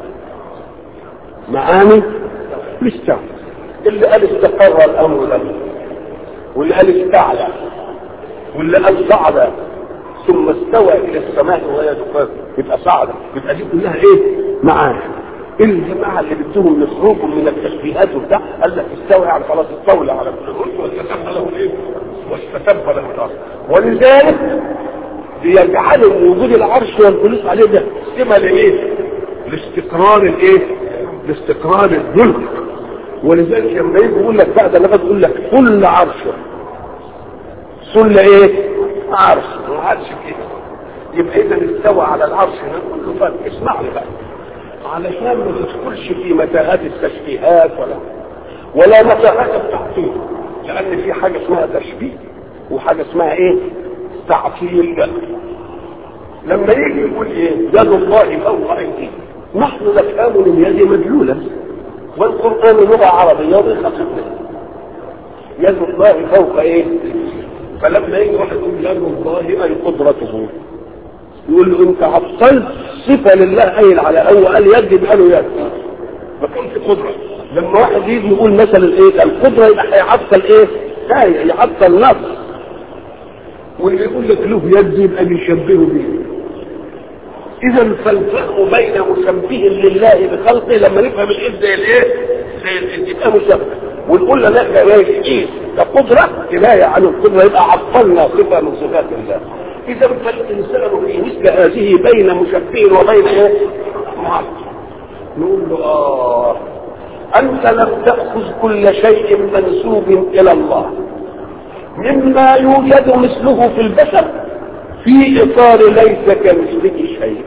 معاني الاستوى اللي قال استقر الامر له واللي قال استعلى واللي قال صعد ثم استوى الى السماء وهي دخان يبقى صعد يبقى دي كلها ايه معاني الجماعة اللي بدهم يخرجوا من التشبيهات وبتاع قال لك استوى يعني خلاص استولى على كل شيء واستتب له الايه؟ واستتب له الارض ولذلك بيجعلوا وجود العرش والجلوس عليه ده سمة لايه؟ لاستقرار الايه؟ لاستقرار الملك ولذلك لما يجي يقول لك بعد لغة يقول لك كل عرش كل ايه؟ عرش ما عادش كده يبقى اذا استوى على العرش هنا كله فرق اسمع لي بقى علشان ما تدخلش في متاهات التشبيهات ولا ولا متاهات التعطيل لان في حاجه اسمها تشبيه وحاجه اسمها ايه تعطيل لما يجي يقول ايه يد الله فوق ايديه نحن نفهم اليد مدلولا والقران لغه عربيه وبخطتنا يد الله فوق ايه فلما يجي واحد يقول يد الله اي قدرته يقول له انت عطلت صفة لله قايل على هو قال يد يبقى له يد ما كانش قدرة لما واحد يجي يقول مثلا ايه القدرة يبقى هيعطل ايه آية يعطل نص واللي يقول لك له يد يبقى بيشبهه بيه اذا فالفرق بين مشبه لله بخلقه لما نفهم الايد زي الايه زي الايد يبقى مشبه ونقول له لا ده ايه ده قدره كنايه عن القدره يبقى عطلنا صفه من صفات الله اذا فالانسان في مثل هذه بين مشبه وبين ايه؟ معطل نقول له اه انت لم تاخذ كل شيء منسوب الى الله مما يوجد مثله في البشر في اطار ليس كمثله شيء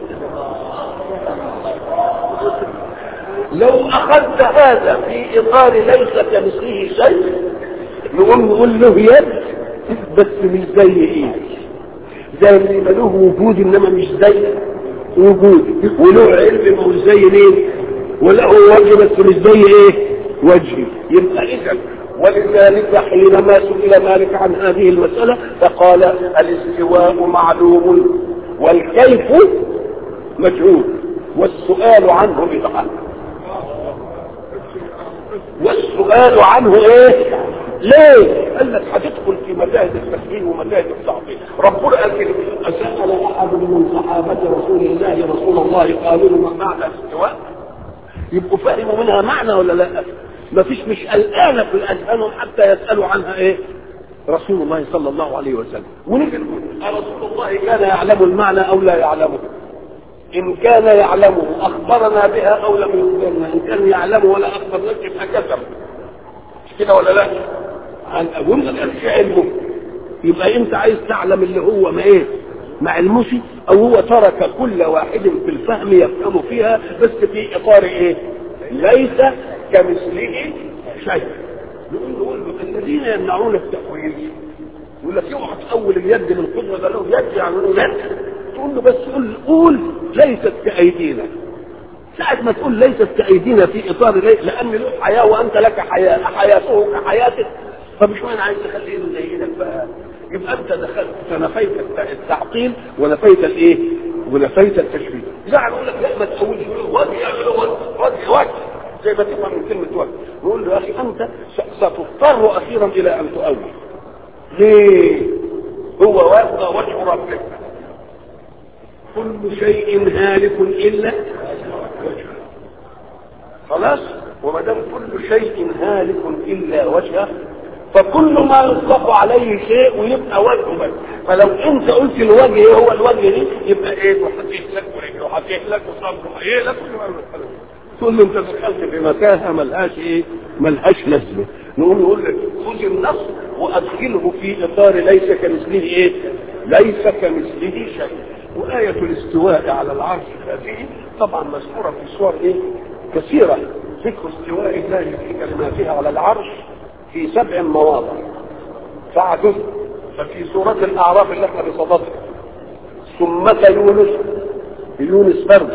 لو اخذت هذا في اطار ليس كمثله شيء نقوم نقول له يد بس مش زي ايه زي اللي ما له وجود انما مش زي وجود وله علم ما هو زي مين وله وجه بس مش زي ايه وجهي يبقى اذا ولذلك حينما سئل مالك عن هذه المسألة فقال الاستواء معلوم والكيف مجهول والسؤال عنه بدعة والسؤال عنه ايه ليه قال لك هتدخل في مذاهب التسليم ومذاهب التعطيل ربنا قال كده اسال احد من صحابه رسول الله رسول الله قالوا له ما معنى الاستواء يبقوا فهموا منها معنى ولا لا ما فيش مش قلقانه في الاذهان حتى يسالوا عنها ايه رسول الله صلى الله عليه وسلم ونيجي نقول رسول الله كان يعلم المعنى او لا يعلمه ان كان يعلمه اخبرنا بها او لم يخبرنا ان كان يعلمه ولا اخبرناك يبقى كذب مش كده ولا لا عن وما كانش علمه يبقى انت عايز تعلم اللي هو ما ايه ما علموش او هو ترك كل واحد في الفهم يفهم فيها بس في اطار ايه ليس كمثله شيء نقول نقول الذين يمنعون التأويل يقول لك اوعى تأول اليد من قدرة ده له يد يعني له يد تقول له بس قول قول ليست كأيدينا ساعة ما تقول ليست كأيدينا في إطار ليه لأن له حياة وأنت لك حياة حياته كحياتك فمش معنى عايز تخلي ايده زي ايدك بقى يبقى انت دخلت فنفيت التعطيل ونفيت الايه؟ ونفيت التشبيه. يعني يقول لك لا ما تقولش وجه وجه وجه زي ما تفهم من كلمه وجه نقول له يا اخي انت ستضطر اخيرا الى ان تؤول. ليه؟ هو وجه ربك. كل شيء هالك الا وجهه. خلاص؟ وما دام كل شيء هالك الا وجهه فكل ما يطلق عليه شيء ويبقى وجهه بس فلو انت قلت الوجه ايه هو الوجه دي يبقى ايه وحكيت لك ورجله وحكيت لك وصبره ايه لك تقول له انت دخلت في متاهه ملهاش ايه ملهاش لازمه نقوم نقول لك خذ النص وادخله في اطار ليس كمثله ايه ليس كمثله شيء وآية الاستواء على العرش هذه طبعا مذكورة في صور ايه كثيرة ذكر استواء الله في كلماتها على العرش في سبع مواضع فعدد ففي سورة الأعراف اللي احنا بصددها ثمة يونس يونس برد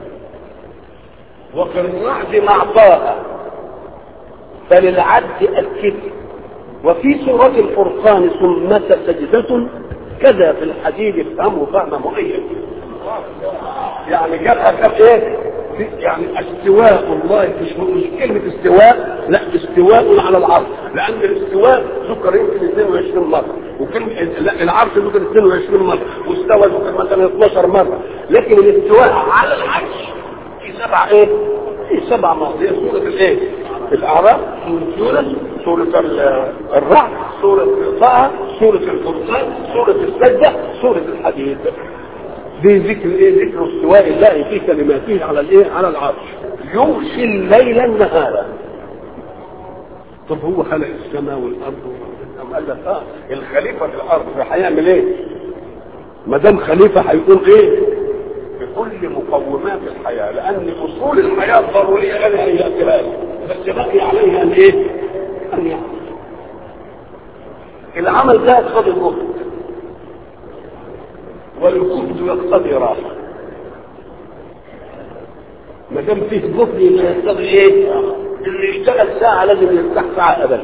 وفي الرعد مع طه فللعد الكبر وفي سورة الفرقان ثمة سجدة كذا في الحديد افهمه فهم مؤيد يعني جابها جاب ايه يعني استواء الله مش مش كلمة استواء لا استواء على العرش لأن الاستواء ذكر يمكن 22 مرة وكلمة لا العرش ذكر 22 مرة واستوى ذكر مثلا 12 مرة لكن الاستواء على العرش في سبع ايه؟ في سبع مواضيع سورة الايه؟ الأعراف سورة يونس سورة الرعد سورة طه سورة الفرقان سورة السجدة سورة الحديد دي ذكر ايه ذكر استواء الله في كلماته على الايه على العرش يغشي الليل النهار طب هو خلق السماء والارض أم قال لك اه الخليفه في الارض هيعمل ايه ما دام خليفه هيقوم ايه بكل مقومات الحياه لان اصول الحياه ضروريه غير هي بس بقي عليه ان ايه ان يعمل العمل ده يقتضي الجهد والجهد يقتضي راحه ما دام فيه جهد يبقى يقتضي ايه؟ اللي يشتغل ساعه لازم يرتاح ساعه ابدا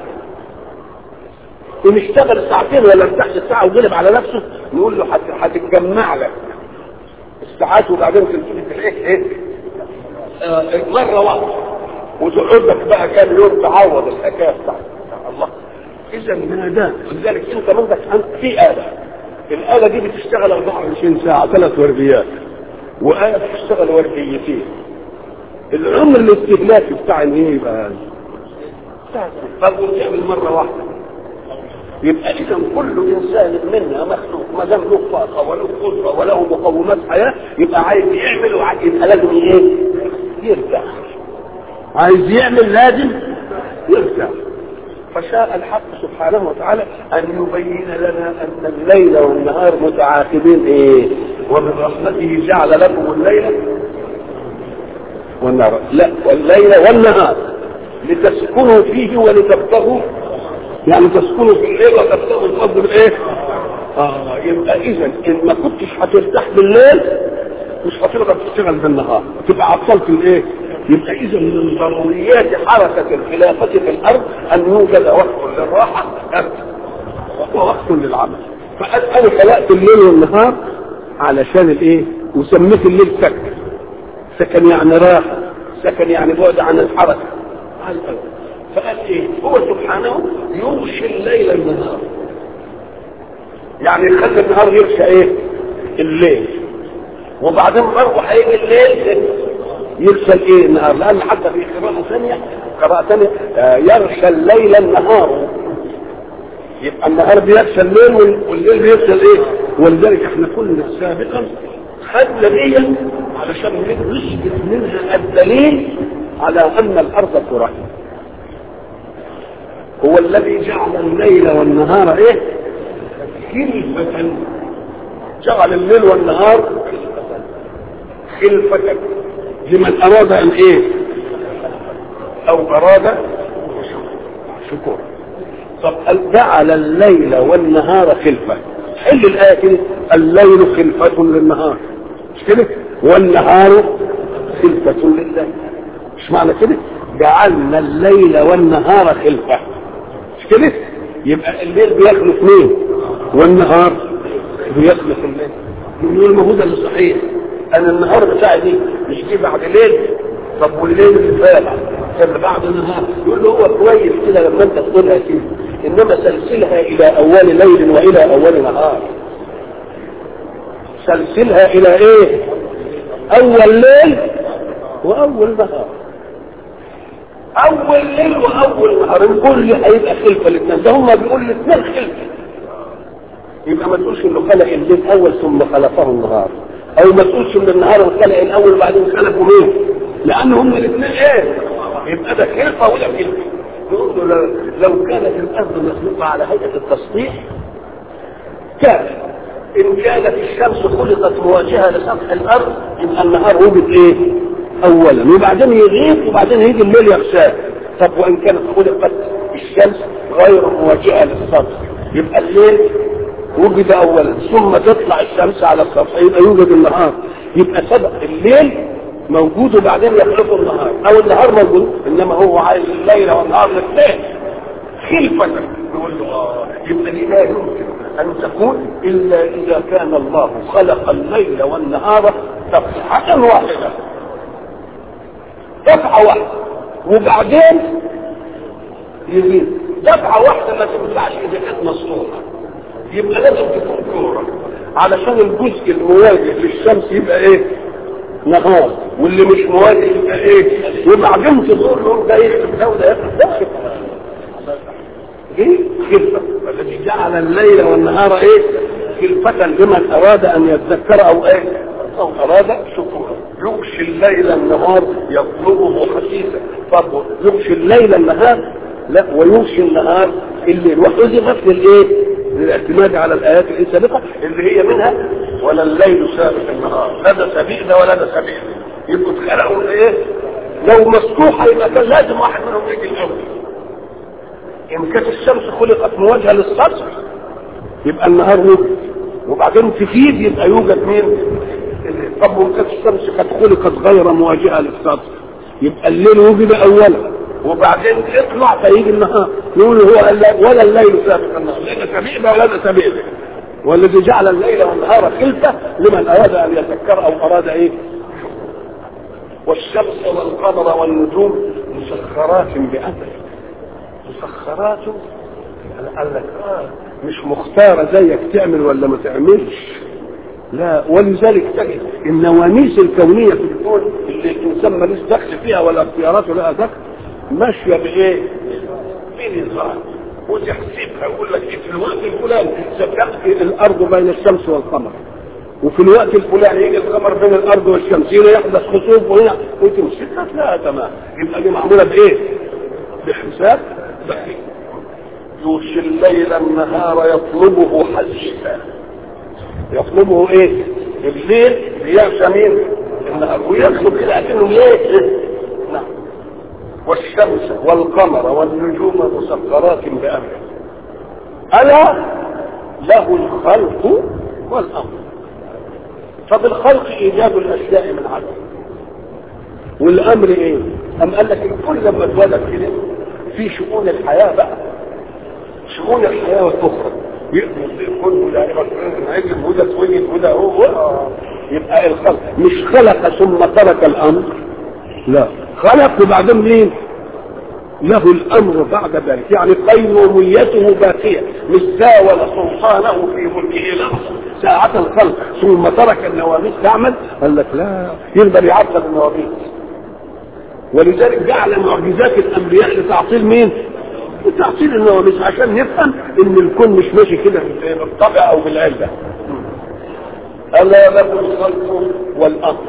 ان اشتغل ساعتين ولا ارتاح ساعه وقلب على نفسه نقول له هتتجمع لك الساعات وبعدين تلتفت الايه ايه؟ آه مره واحده وتقعد لك بقى كام يوم تعوض الحكايه بتاعتك الله اذا ما دام ولذلك انت منك انت في اله الآلة دي بتشتغل 24 ساعة ثلاث ورديات وآلة بتشتغل ورديتين العمر الاستهلاكي بتاع ايه بقى برضه تعمل مره واحده يبقى اذا كل انسان منا مخلوق ما دام له طاقه وله قدره وله مقومات حياه يبقى عايز يعمل وعايز يبقى لازم ايه؟ يرتاح عايز يعمل لازم يرتاح فشاء الحق سبحانه وتعالى ان يبين لنا ان الليل والنهار متعاقبين ايه؟ ومن رحمته جعل لكم الليل والنهار لا والليل والنهار لتسكنوا فيه ولتبتغوا يعني تسكنوا في الليل وتبتغوا الفضل بالايه؟ اه يبقى اذا ان ما كنتش هترتاح بالليل مش هتقدر تشتغل بالنهار تبقى عطلت الايه؟ يبقى اذا من ضروريات حركه الخلافه في الارض ان يوجد وقت للراحه ووقت للعمل فقال انا خلقت الليل والنهار علشان الايه؟ وسميت الليل سكن سكن يعني راحه سكن يعني بعد عن الحركه فقال ايه هو سبحانه يغشي الليل النهار يعني يخلي النهار يغشى ايه الليل وبعدين برضه هيجي الليل يغشى الايه النهار لان حتى في قراءه ثانيه قراءه ثانيه آه يغشى الليل النهار يبقى النهار بيغشى الليل والليل بيغشى الايه ولذلك احنا كنا سابقا خدنا دي علشان نثبت منها الدليل على ان الارض كره هو الذي جعل الليل والنهار ايه خلفة جعل الليل والنهار خلفة لمن اراد ان ايه او اراد شكور طب جعل الليل والنهار خلفة حل الآية كده الليل خلفة للنهار مش كده والنهار خلفة لله مش معنى كده جعلنا الليل والنهار خلفة مش كده يبقى الليل بيخلف مين والنهار بيخلف الليل نقول ما هو ده اللي صحيح انا النهار بتاعي دي مش جه بعد ليل طب والليل اللي فات كان بعد نهار يقول له هو كويس كده لما انت تقولها كده انما سلسلها الى اول ليل والى اول نهار سلسلها الى ايه اول ليل واول نهار اول ليل واول نهار نقول لي هيبقى خلفه الاثنين ده هم بيقولوا الاثنين خلفه يبقى ما تقولش انه خلق الليل اول ثم خلقه النهار او ما تقولش ان النهار خلق الاول وبعدين خلقه مين لان هم الاثنين ايه يبقى ده خلفه ولا خلفه يقول له لو كانت الارض مخلوقه على هيئه التسطيح كان ان كانت الشمس خلقت مواجهه لسطح الارض يبقى النهار وجد ايه اولا وبعدين يغيب وبعدين يجي الليل يغشاه طب وان كانت خلقت الشمس غير مواجهه للسطح يبقى الليل وجد اولا ثم تطلع الشمس على السطح يبقى يوجد النهار يبقى سبق الليل موجود وبعدين يخلقه النهار او النهار موجود انما هو عايز الليل والنهار الاثنين خلفة يقول له اه يبقى دي لا يمكن ان تكون الا اذا كان الله خلق الليل والنهار دفعة واحدة دفعة واحدة وبعدين يزيد دفعة واحدة ما تنفعش اذا كانت مصنوعة يبقى لازم تكون كورة علشان الجزء المواجه للشمس يبقى ايه نهار واللي مش مواجه يبقى ايه وبعدين تقول له ده يخلف ده وده يخلف ده ايه خلفة الذي جعل الليل والنهار ايه خلفة لمن اراد ان يتذكر او ايه او اراد شكورا يغشي الليل النهار يطلبه حسيسا طب يغشي الليل النهار لا ويغشي النهار الليل وحذفت للايه للاعتماد على الايات السابقه اللي هي منها ولا الليل سابق النهار لا ده سبيق ده ولا ده سبيق يبقوا اتخلقوا ايه لو مفتوحه يبقى كان لازم واحد منهم يجي الاول ان كانت الشمس خلقت مواجهه للسطح يبقى النهار وجد وبعدين تفيد يبقى يوجد مين طب وان كانت الشمس قد خلقت غير مواجهه للسطح يبقى الليل وجد اولا وبعدين اطلع فيجي النهار يقول هو ولا الليل سابق النهار لا سبيع ده ولا ده سبيع ده والذي جعل الليل والنهار خلفه لمن اراد ان يذكر او اراد ايه والشمس والقمر والنجوم مسخرات بامره مسخرات قال لك اه مش مختارة زيك تعمل ولا ما تعملش لا ولذلك تجد النواميس الكونية في الكون اللي الإنسان ماليش دخل فيها ولا اختياراته لها دخل ماشية بإيه؟ الزراعه وتحسبها يقول لك إيه في الوقت الفلاني ستأتي الارض بين الشمس والقمر وفي الوقت الفلاني يجي القمر بين الارض والشمس هنا يحدث خسوف وهنا وتمسكها لا تمام يبقى دي معموله بايه؟ بحساب دقيق يغشي الليل النهار يطلبه حثيثا يطلبه ايه؟ الليل ليغشى مين؟ النهار ويطلب كده اكنه ليه؟ نعم والشمس والقمر والنجوم مسخرات بامره الا له الخلق والامر فبالخلق ايجاد الاشياء من عدم والامر ايه ام قال لك كل لما اتولد كده في شؤون الحياه بقى شؤون الحياه والاخرى يكون دائما هيجي هدى اتولد هدى هو يبقى الخلق مش خلق ثم ترك الامر لا خلق وبعدين مين له الامر بعد ذلك يعني قيوميته باقيه مش زاول سلطانه في ملكه لحظه ساعة الخلق ثم ترك النواميس تعمل قال لك لا يقدر يعطل النواميس ولذلك جعل معجزات الانبياء لتعطيل مين؟ لتعطيل النواميس عشان نفهم ان الكون مش ماشي كده بالطبع او بالعلة الا له الخلق والامر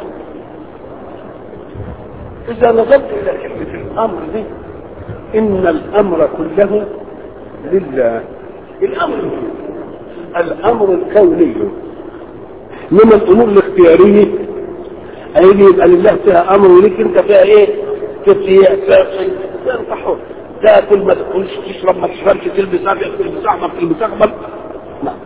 اذا نظرت الى كلمه الامر دي ان الامر كله لله الامر الامر الكوني من الامور الاختياريه هيجي يبقى لله فيها امر وليك انت فيها ايه تبتيع تاكل انت حر تاكل ما تاكلش تشرب ما تشربش تلبس ابيض تلبس احمر تلبس اخضر نعم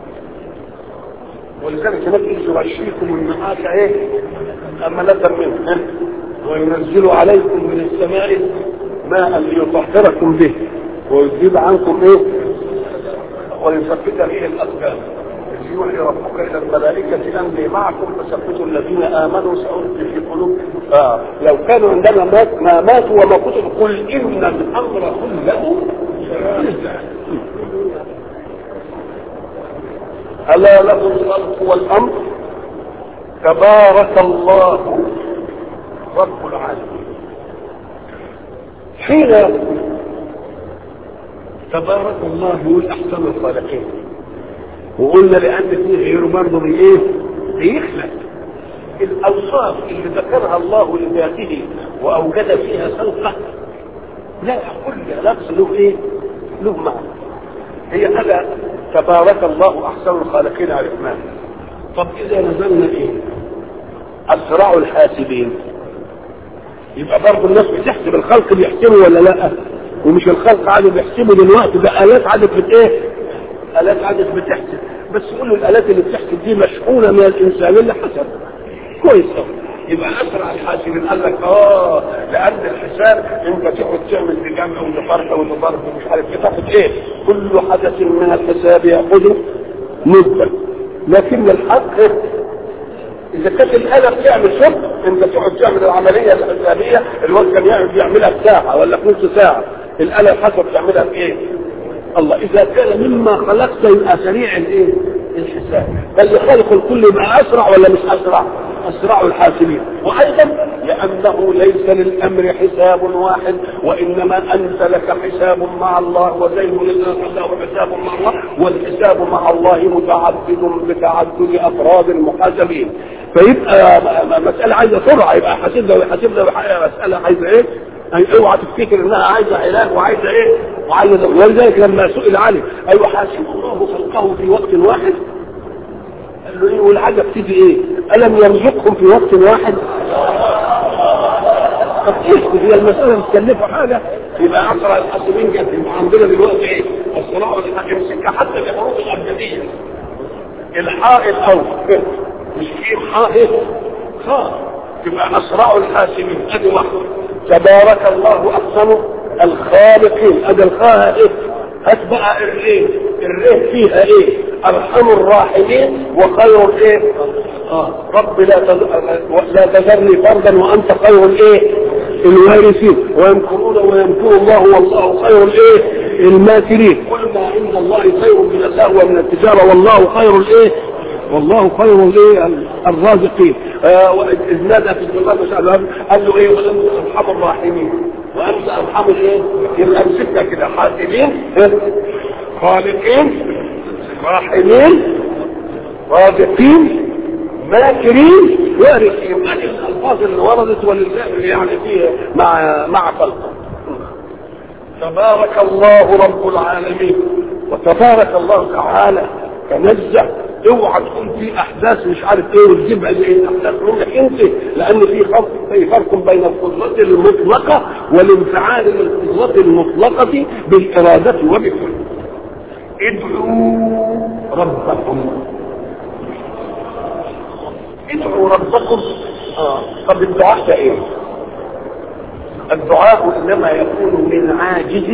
ولذلك هناك يغشيكم النعاس ايه امانة منه وينزل عليكم من السماء ماء ليطهركم به ويذيب عنكم ايه ويثبت به الاقدام يوحي ربك الى الملائكه اني معكم فثبتوا الذين امنوا سالقي في قلوب آه. لو كانوا عندنا مات ما ماتوا وما قتلوا قل ان الامر كله لله الا له الخلق والامر تبارك الله رب العالمين حين تبارك الله يقول احسن الخالقين وقلنا لان فيه غيره برضه بايه؟ بيخلق الاوصاف اللي ذكرها الله لذاته واوجد فيها خلقه لا كل لفظ له ايه؟ له معنى هي هذا تبارك الله احسن الخالقين عرفناه طب اذا نزلنا ايه؟ اسرع الحاسبين يبقى برضه الناس بتحسب الخلق بيحسبوا ولا لا ومش الخلق عادوا بيحسبوا دلوقتي ده الات عادت بت ايه الات عادت بتحسب بس قولوا الالات اللي بتحسب دي مشحونه من الانسان اللي حسب كويس قوي يبقى اسرع الحاسبين قال لك اه لان الحساب انت تقعد تعمل بجمع وتفرق وتضرب ومش عارف ايه تاخد ايه كل حدث من الحساب ياخذه مده لكن الحق اذا كانت الاله بتعمل شغل انت تقعد تعمل العمليه الحسابيه الوقت كان يقعد يعملها في ساعه ولا في نص ساعه الاله الحسب تعملها في ايه؟ الله اذا كان مما خلقت يبقى سريع الايه؟ الحساب بل خلق الكل يبقى اسرع ولا مش اسرع؟ اسرع الحاسبين وايضا لانه ليس للامر حساب واحد وانما انت لك حساب مع الله وزيد لله له حساب مع الله والحساب مع الله متعدد بتعدد افراد المحاسبين فيبقى مساله عايزه سرعه يبقى حاسب ده ويحاسب ده مساله عايزه ايه؟ أي اوعى تفتكر انها عايزه علاج وعايزه ايه؟ وعايزه ولذلك لما سئل علي ايوه حاسب الله خلقه في وقت واحد قال له ايه والعجب تيجي ايه؟ الم يرزقهم في وقت واحد؟ طب اسكت هي المساله متكلفه حاجه يبقى اسرع الحاسبين جدا عندنا دلوقتي ايه؟ الصراع يمسكها حتى في الحروب الابجديه الحاء الاول مش في حاء خاء تبقى اسرع الحاسبين ادي واحده تبارك الله احسن الخالقين ادي الخاء ايه؟ هات بقى الريه الريه فيها ايه ارحم الراحمين وخير الايه اه رب لا لا تذرني فردا وانت خير الايه الوارثين ويمكرون ويمكر الله والله خير الايه الماكرين كل ما عند الله خير من الله ومن التجاره والله خير الايه والله خير الايه الرازقين آه اذ نادى في الجمال قال له ايه ولم ارحم الراحمين وانت ارحم الايه يبقى امسكها كده حاسبين خالقين راحمين رازقين ماكرين وارثين هذه الالفاظ اللي وردت ولله يعني فيها مع مع خلقه تبارك الله رب العالمين وتبارك الله تعالى تنزه اوعى تكون في احداث مش عارف ايه وتجيب الاحداث منك انت لان في فرق في فرق بين القدرة المطلقة والانفعال للقدرة المطلقة بالإرادة وبكل ادعوا ربكم ادعوا ربكم اه طب الدعاء ده ايه؟ الدعاء انما يكون من عاجز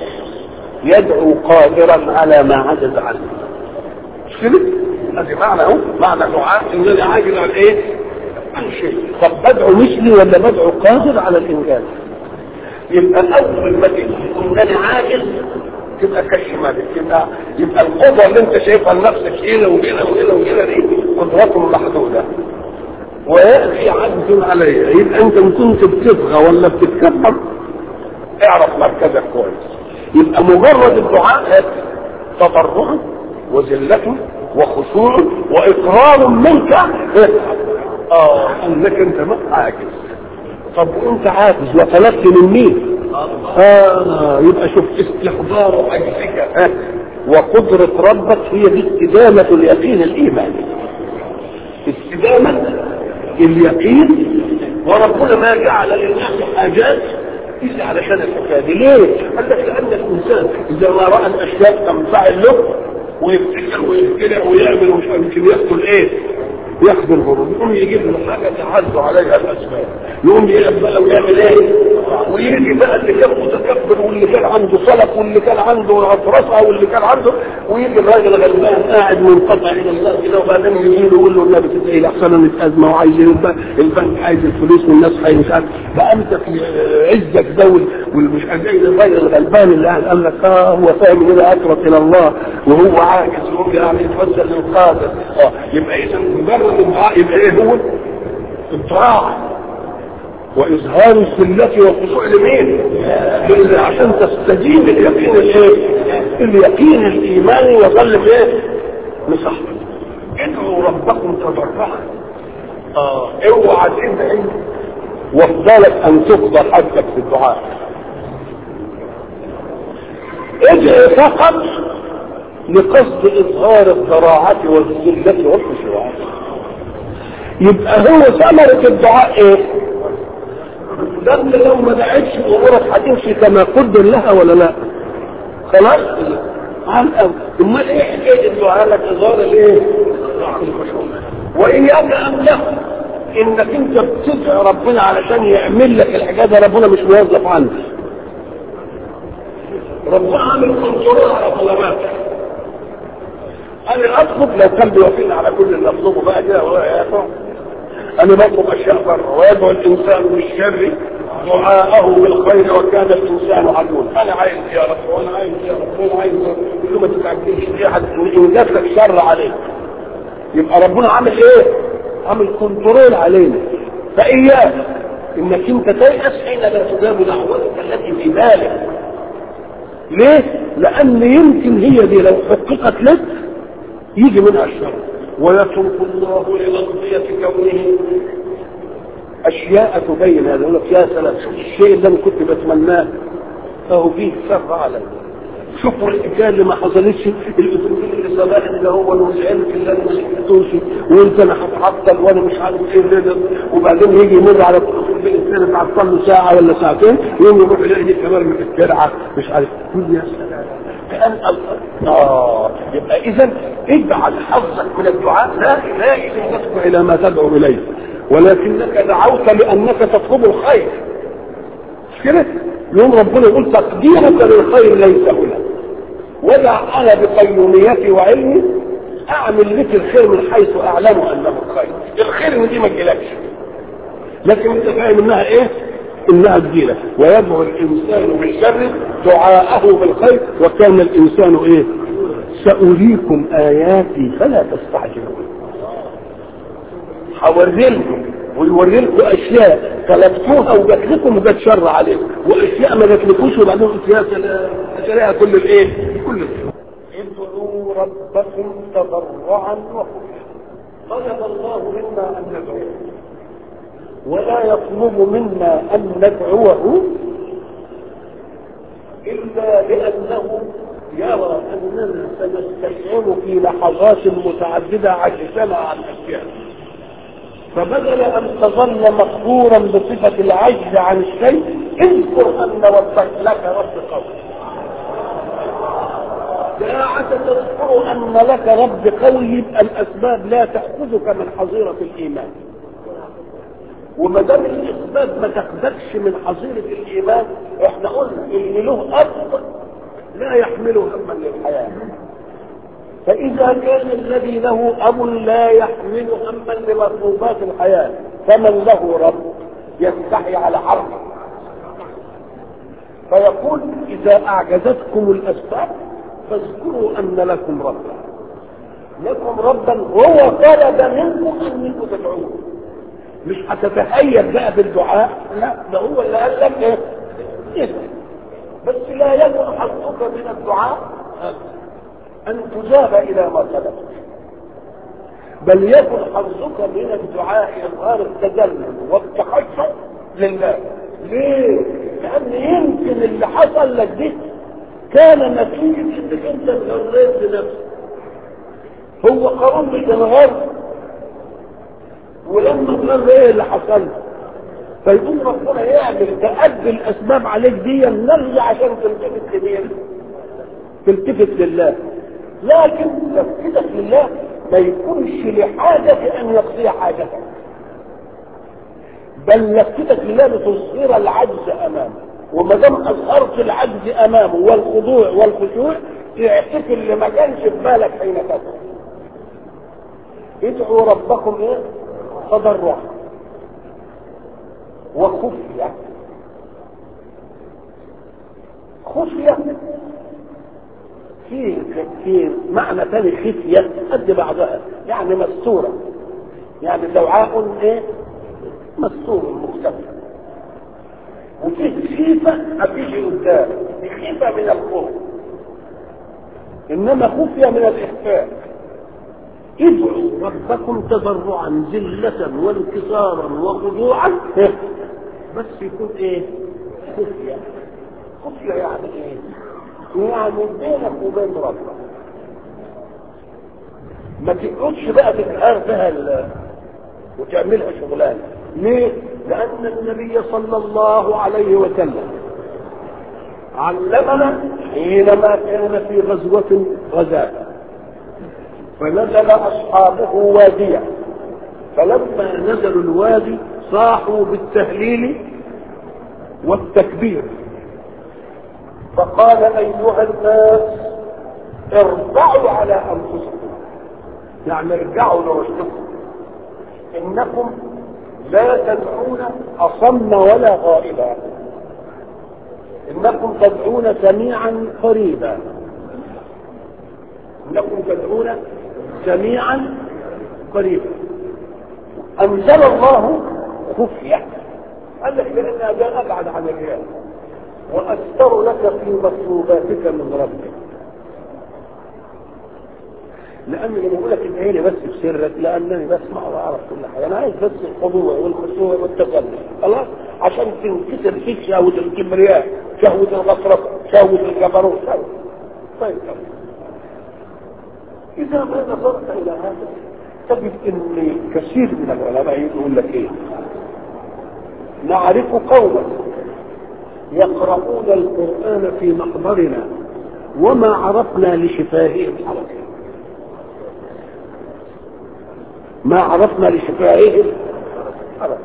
يدعو قادرا على ما عجز عنه مش كده؟ ادي معنى اهو معنى دعاء ان انا عاجز عن ايه؟ عن شيء طب بدعو مثلي ولا بدعو قادر على الانجاز؟ يبقى اول ما تيجي تقول انا عاجز تبقى كشف مالك يبقى يبقى القدره اللي انت شايفها لنفسك هنا وهنا وهنا وهنا دي قدرته محدوده ويأتي عجز عليها يبقى انت ان كنت بتبغى ولا بتتكبر اعرف مركزك كويس يبقى مجرد الدعاء تضرع وذلة وخشوع واقرار منك اه انك انت ما عاجز طب وانت عاجز وطلبت من مين اه يبقى شوف استحضار عجزك آه. وقدرة ربك هي دي استدامة اليقين الإيماني استدامة اليقين وربنا ما جعل للناس حاجات إلا علشان الحكاية دي ليه؟ قال لك لأن الإنسان إذا ما رأى الأشياء تنفعل له ويفتكر ويخترع ويعمل ومش يمكن يقتل إيه؟ ياخد الهروب يقوم يجيب له حاجه تعز عليها الاسباب يقوم يقف بقى ويعمل ايه ويجي بقى اللي كان متكبر واللي كان عنده صلف واللي كان عنده رفرسه واللي كان عنده ويجي الراجل غلبان قاعد منقطع الى الله كده وبعدين يجي له يقول له النبي كده ايه احسن انا ازمه وعايزين البنك عايز الفلوس والناس هي مش عارف بقى انت في عزك ده والمش زي الراجل الغلبان اللي قاعد قال لك اه هو فاهم كده اقرب الى الله وهو عاجز وهو يعني يتوسل للقادر اه يبقى اذا مجرد الدعاء يبقى ايه هو الطاعة واظهار الذلة والخضوع لمين لله عشان تستجيب اليقين الايه اليقين الايماني يظل بايه مصحبه ادعوا ربكم تضرعا اه اوعى تدعي وافضلك ان تقضى حاجتك في الدعاء ادعي فقط لقصد اظهار الضراعة والذلة والخشوع يبقى هو ثمرة الدعاء ايه ده انت لو ما دعيتش امورك هتمشي كما قدر لها ولا لا خلاص عن امال ايه حكايه الدعاء لك اظهار الايه الخشوع واياك ان تخف انك انت بتدعي ربنا علشان يعمل لك الحاجات ده ربنا مش موظف عنك ربنا عامل كنترول على طلباتك انا اطلب لو كان بيوافقني على كل اللي اطلبه بقى كده انا بطلب اشياء بره ويدعو الانسان بالشر دعاءه بالخير وكان الانسان عدوا انا عايز يا رب وانا عايز يا رب وانا عايز كل ما تتعجبش في احد ان جات لك شر عليك يبقى ربنا عامل ايه؟ عامل كنترول علينا فاياك انك انت تيأس حين لا تجاب دعوتك التي في بالك ليه؟ لان يمكن هي دي لو حققت لك يجي منها الشر ويترك الله لغضية كونه أشياء تبين هذا يقول لك يا سلام شوف الشيء اللي أنا كنت بتمناه فهو فيه شر علي شوفوا الحكايه اللي ما حصلتش الاتوبيس اللي صباح اللي هو وزعلت اللي انا ما سكتوش وانت انا هتعطل وانا مش عارف ايه ده وبعدين يجي يمر على الاتوبيس الثاني تعطل له ساعه ولا ساعتين يوم يروح يلاقي دي كمان متكرعه مش عارف يقول يا سلام كان اه يبقى اذا اجعل حظك من الدعاء لا لا يصل الى ما تدعو اليه ولكنك دعوت لانك تطلب الخير مش كده؟ يوم ربنا يقول تقديرك للخير ليس هنا ودع انا بقيوميتي وعلمي اعمل لك الخير من حيث اعلم انه الخير الخير من دي ما تجيلكش لكن انت فاهم انها ايه انها تجيلك ويدعو الانسان بالشر دعاءه بالخير وكان الانسان ايه ساريكم اياتي فلا تستعجلون هوريلكم ويوري لكم اشياء طلبتوها وجات لكم وجات شر عليكم واشياء ما جاتلكوش وبعدين قلت يا سلام اشياء كل الايه؟ كل الشيء. ادعوا ربكم تضرعا وخفيا طلب الله منا ان ندعوه ولا يطلب منا ان ندعوه الا لانه يرى اننا سنستشعر في لحظات متعدده عجزنا عن اشياء فبدل ان تظل مقهورا بصفه العجز عن الشيء اذكر ان ربك لك رب قوي ساعة تذكر ان لك رب قوي يبقى الاسباب لا تاخذك من حظيره الايمان وما دام الاسباب ما تاخذكش من حظيره الايمان احنا قلنا ان له اب لا يحمل هما للحياه فإذا كان الذي له أب لا يحمل هما لمطلوبات الحياة فمن له رب يستحي على حربه فيقول إذا أعجزتكم الأسباب فاذكروا أن لكم ربا لكم ربا هو طلب منكم أنكم تدعوه مش هتتهيأ بقى بالدعاء لا ده هو اللي قال لك ايه إيه؟ بس لا يكن حظك من الدعاء أن تجاب إلى ما طلبت بل يكن حظك من الدعاء إظهار التجلل والتخشع لله ليه؟ لأن يمكن اللي حصل لك دي كان نتيجة انك انت اتغريت بنفسك هو قانون مش انغر ولما اتغر ايه اللي حصل فيقوم ربنا يعمل تأدي الأسباب عليك دي نرجع عشان تلتفت لمين؟ تلتفت لله لكن تفكيرك لله ما يكونش لحاجة أن يقضي حاجتك بل لفتك لله لتصغر العجز أمامه وما دام أظهرت العجز أمامه والخضوع والخشوع تعتك اللي ما كانش في بالك حين تدعو ادعوا ربكم ايه؟ تضرعا وخفية خفية في في معنى ثاني خفية قد بعضها يعني مستورة يعني دعاء ايه مستور مختفي وفي خيفة هتيجي قدام دي خيفة من الخوف انما خفية من الاخفاء ادعوا ربكم تضرعا ذلة وانكسارا وخضوعا بس يكون ايه خفية خفية يعني ايه يعني بينك وبين ربك ما تقعدش بقى تتقار بها ال... وتعملها شغلانه ليه؟ لأن النبي صلى الله عليه وسلم علمنا حينما كان في غزوة غزاة فنزل أصحابه واديا فلما نزلوا الوادي صاحوا بالتهليل والتكبير فقال أيها الناس ارجعوا على أنفسكم يعني ارجعوا لرشدكم إنكم لا تدعون أصم ولا غائبا إنكم تدعون سميعا قريبا إنكم تدعون سميعا قريبا أنزل الله خفية قال لك لأن ده أبعد عن الرياء وأستر لك في مطلوباتك من ربك لأن لما بقول لك ادعي بس بسرك لأنني بسمع وأعرف كل حاجة أنا عايز بس الخضوع والخشوع والتذلل خلاص عشان تنكسر فيك شهوة الكبرياء شهوة الغطرسة شهوة الجبروت شهوة طيب إذا ما نظرت إلى هذا تجد أن كثير من العلماء يقول لك إيه نعرف قوما يقرؤون القرآن في مقبرنا وما عرفنا لشفاههم حركة ما عرفنا لشفاههم حركة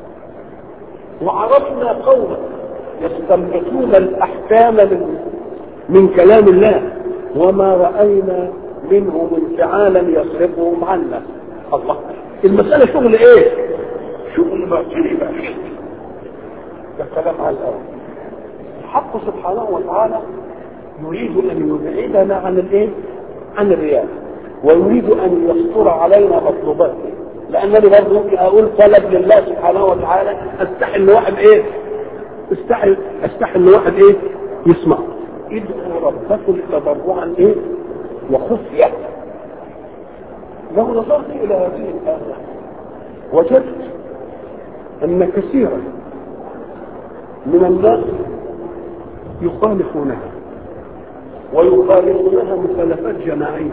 وعرفنا قوما يستنبطون الأحكام من, من كلام الله وما رأينا منهم انفعالا يصرفهم عنا الله المسألة شغل ايه شغل باطني بقى ده كلام على الأول الحق سبحانه وتعالى يريد أن يبعدنا عن الايه عن الرياء ويريد أن يستر علينا مطلوباته لانني برضه ممكن اقول طلب لله سبحانه وتعالى استحي ان واحد ايه استحي استحي ان واحد ايه يسمع ادعوا ربكم تضرعا ايه وخفيه لو نظرت الى هذه الايه وجدت ان كثيرا من الناس يخالفونها ويخالفونها مخالفات جماعيه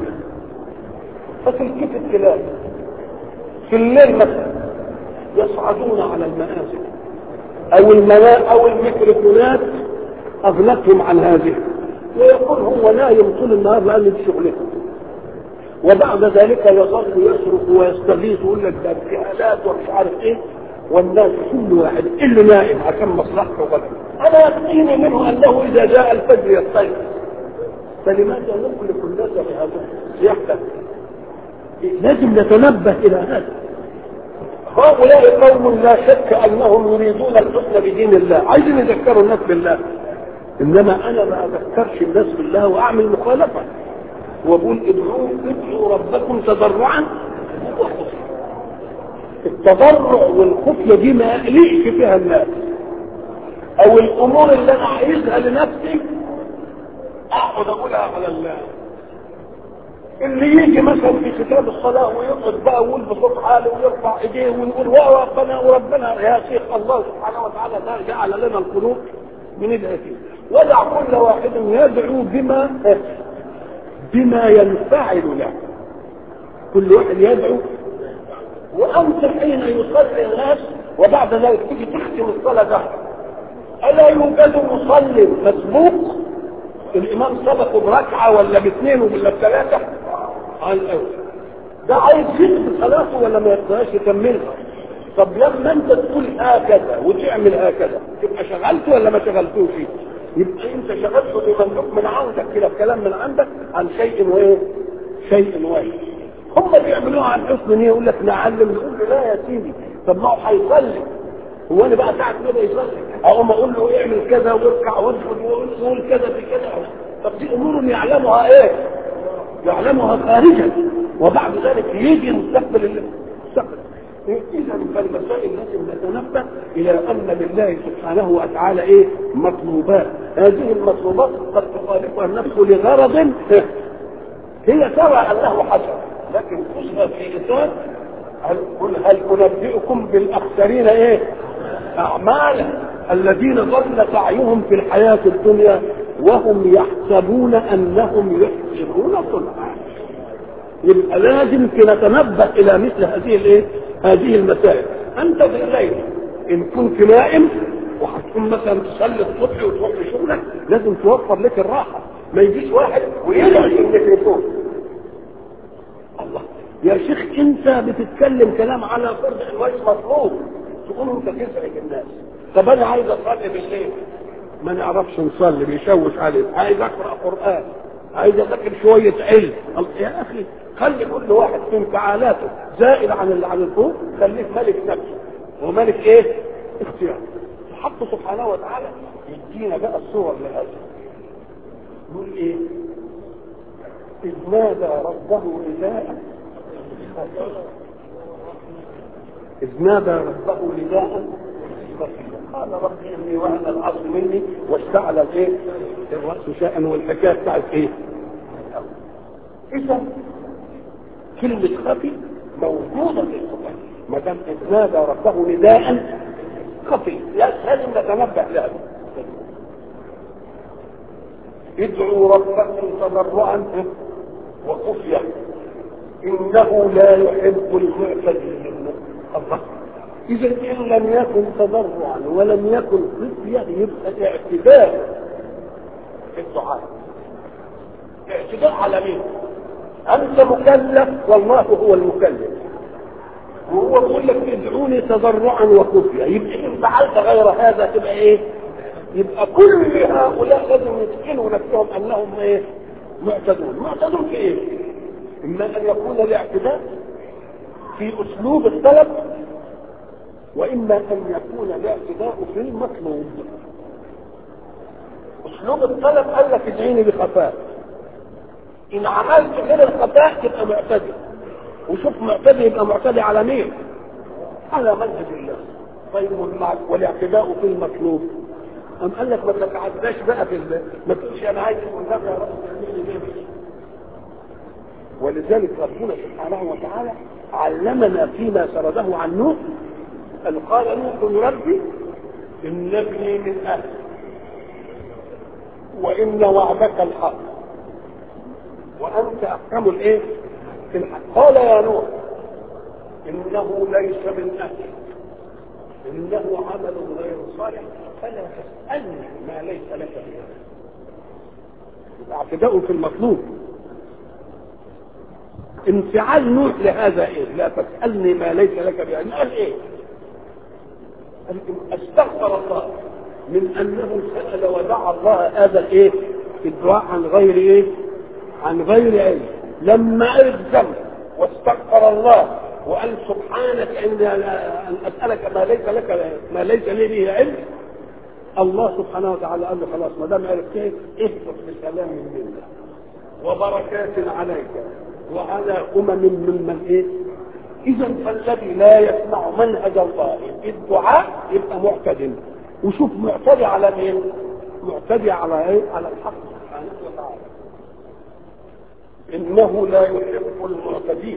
فتلتفت الى في الليل مثلا يصعدون على المآزل او الملاء او الميكروفونات اغلقهم عن هذه ويقول هو نايم طول النهار لان دي شغلته وبعد ذلك يظل يصرخ ويستغيث ويقول لك ده ابتهالات ومش عارف ايه والناس كل واحد اللي نائم عشان مصلحته غدا انا يقيني منه انه اذا جاء الفجر يستيقظ فلماذا نخلق الناس بهذا يحدث لازم نتنبه الى هذا هؤلاء قوم لا شك انهم يريدون الحسن بدين الله عايزين يذكروا الناس بالله انما انا ما اذكرش الناس بالله واعمل مخالفه وبقول ادعوا ادعوا ربكم تضرعا وخفيا التضرع والخفيه دي ما يقلقش فيها الناس او الامور اللي انا عايزها لنفسي اقعد اقولها على الله اللي يجي مثلا في كتاب الصلاة ويقعد بقى ويقول بصوت عالي ويرفع ايديه ويقول وربنا وربنا يا شيخ الله سبحانه وتعالى ده جعل لنا القلوب بندعي فيه ودع كل واحد يدعو بما بما ينفعل له كل واحد يدعو وانت حين يصلي الناس وبعد ذلك تيجي تختم الصلاة ده الا يوجد مصلي مسبوق الامام سبقه بركعه ولا باثنين ولا بثلاثه على الاول ده عايز يكتب صلاته ولا ما يقدرش يكملها طب لما انت تقول هكذا وتعمل هكذا تبقى شغلته ولا ما شغلتوش يبقى انت شغلته بمملوك من عندك كده بكلام من عندك عن شيء وايه شيء واحد هم بيعملوها عن حسن نيه يقول لك نعلم نقول له لا يا سيدي طب ما هو هيصلي هو انا بقى ساعه كده يصلي اقوم اقول له اعمل كذا واركع واسجد وقول كذا في كذا طب دي امور يعلمها ايه؟ يعلمها خارجا وبعد ذلك يجي مستقبل المستقبل اذا فالمسائل لازم نتنبه الى ان لله سبحانه وتعالى ايه؟ مطلوبات هذه المطلوبات قد تخالفها النفس لغرض هي ترى انه حسن لكن تظهر في اطار هل قل هل انبئكم بالاخسرين ايه؟ اعمالا الذين ضل سعيهم في الحياه الدنيا وهم يحسبون انهم يحسنون صنعا يبقى لازم نتنبه الى مثل هذه الايه؟ هذه المسائل انت في الليل ان كنت نائم وهتكون مثلا تصلي الصبح وتروح لشغلك لازم توفر لك الراحه ما يجيش واحد ويلعب الميكروفون الله يا شيخ انت بتتكلم كلام على فرض الوجه مطلوب تقول انت تزعج الناس طب انا عايز اصلي بالليل ما نعرفش نصلي بيشوش عليك عايز اقرا قران عايز اذاكر شويه علم يا اخي خلي كل واحد في انفعالاته زائد عن اللي عن الفوق خليك ملك نفسه وملك ايه؟ اختيار الحق سبحانه وتعالى يدينا بقى الصور لهذا يقول ايه؟ إذ نادى ربه نداء إذ نادى ربه نداء خفيا قال ربي إني وهن العصر مني واشتعل الإيه؟ الرأس شاء والحكاية بتاعت إيه؟ إذا كلمة خفي موجودة في القرآن ما دام إذ نادى ربه نداء خفي لازم نتنبه لهذا ادعوا ربكم تضرعا وخفية إنه لا يحب المعتدين الله إذا إن لم يكن تضرعا ولم يكن خفية يبقى اعتداء في الدعاء اعتداء على مين؟ أنت مكلف والله هو المكلف وهو بيقول لك ادعوني تضرعا وخفية يبقى إن فعلت غير هذا تبقى إيه؟ يبقى كل هؤلاء لازم يتقنوا نفسهم انهم ايه معتدون معتدون في ايه اما ان يكون الاعتداء في اسلوب الطلب واما ان يكون الاعتداء في المطلوب اسلوب الطلب قال لك ادعيني بخفاء ان عملت غير الخفاء تبقى معتدل وشوف معتدي يبقى معتدي على مين على منهج الله طيب والاعتداء في المطلوب أم قال لك ما تتعداش بقى في ال... ما تقولش انا عايز المنتفع يا رب تعمل لي ولذلك ربنا سبحانه وتعالى علمنا فيما سرده عن نوح قال قال نوح ربي ان ابني من اهلي وان وعدك الحق وانت احكم الايه في الحق قال يا نوح انه ليس من اهلك انه عمل غير صالح فلا تسالني ما ليس لك به اعتداء في المطلوب انفعال نوح لهذا ايه لا تسالني ما ليس لك به قال ايه قال استغفر الله من انه سال ودعا الله هذا الايه الدعاء عن غير ايه عن غير علم لما عرف ذنب واستغفر الله وقال سبحانك اني ان اسالك ما ليس لك ما ليس لي به علم الله سبحانه وتعالى قال له خلاص ما دام عرفت ايه اهبط بسلام منا وبركات عليك وعلى امم ممن ايه اذا فالذي لا يسمع منهج الله الدعاء يبقى معتدل وشوف معتدي على مين معتدي على ايه على الحق سبحانه وتعالى انه لا يحب المعتدين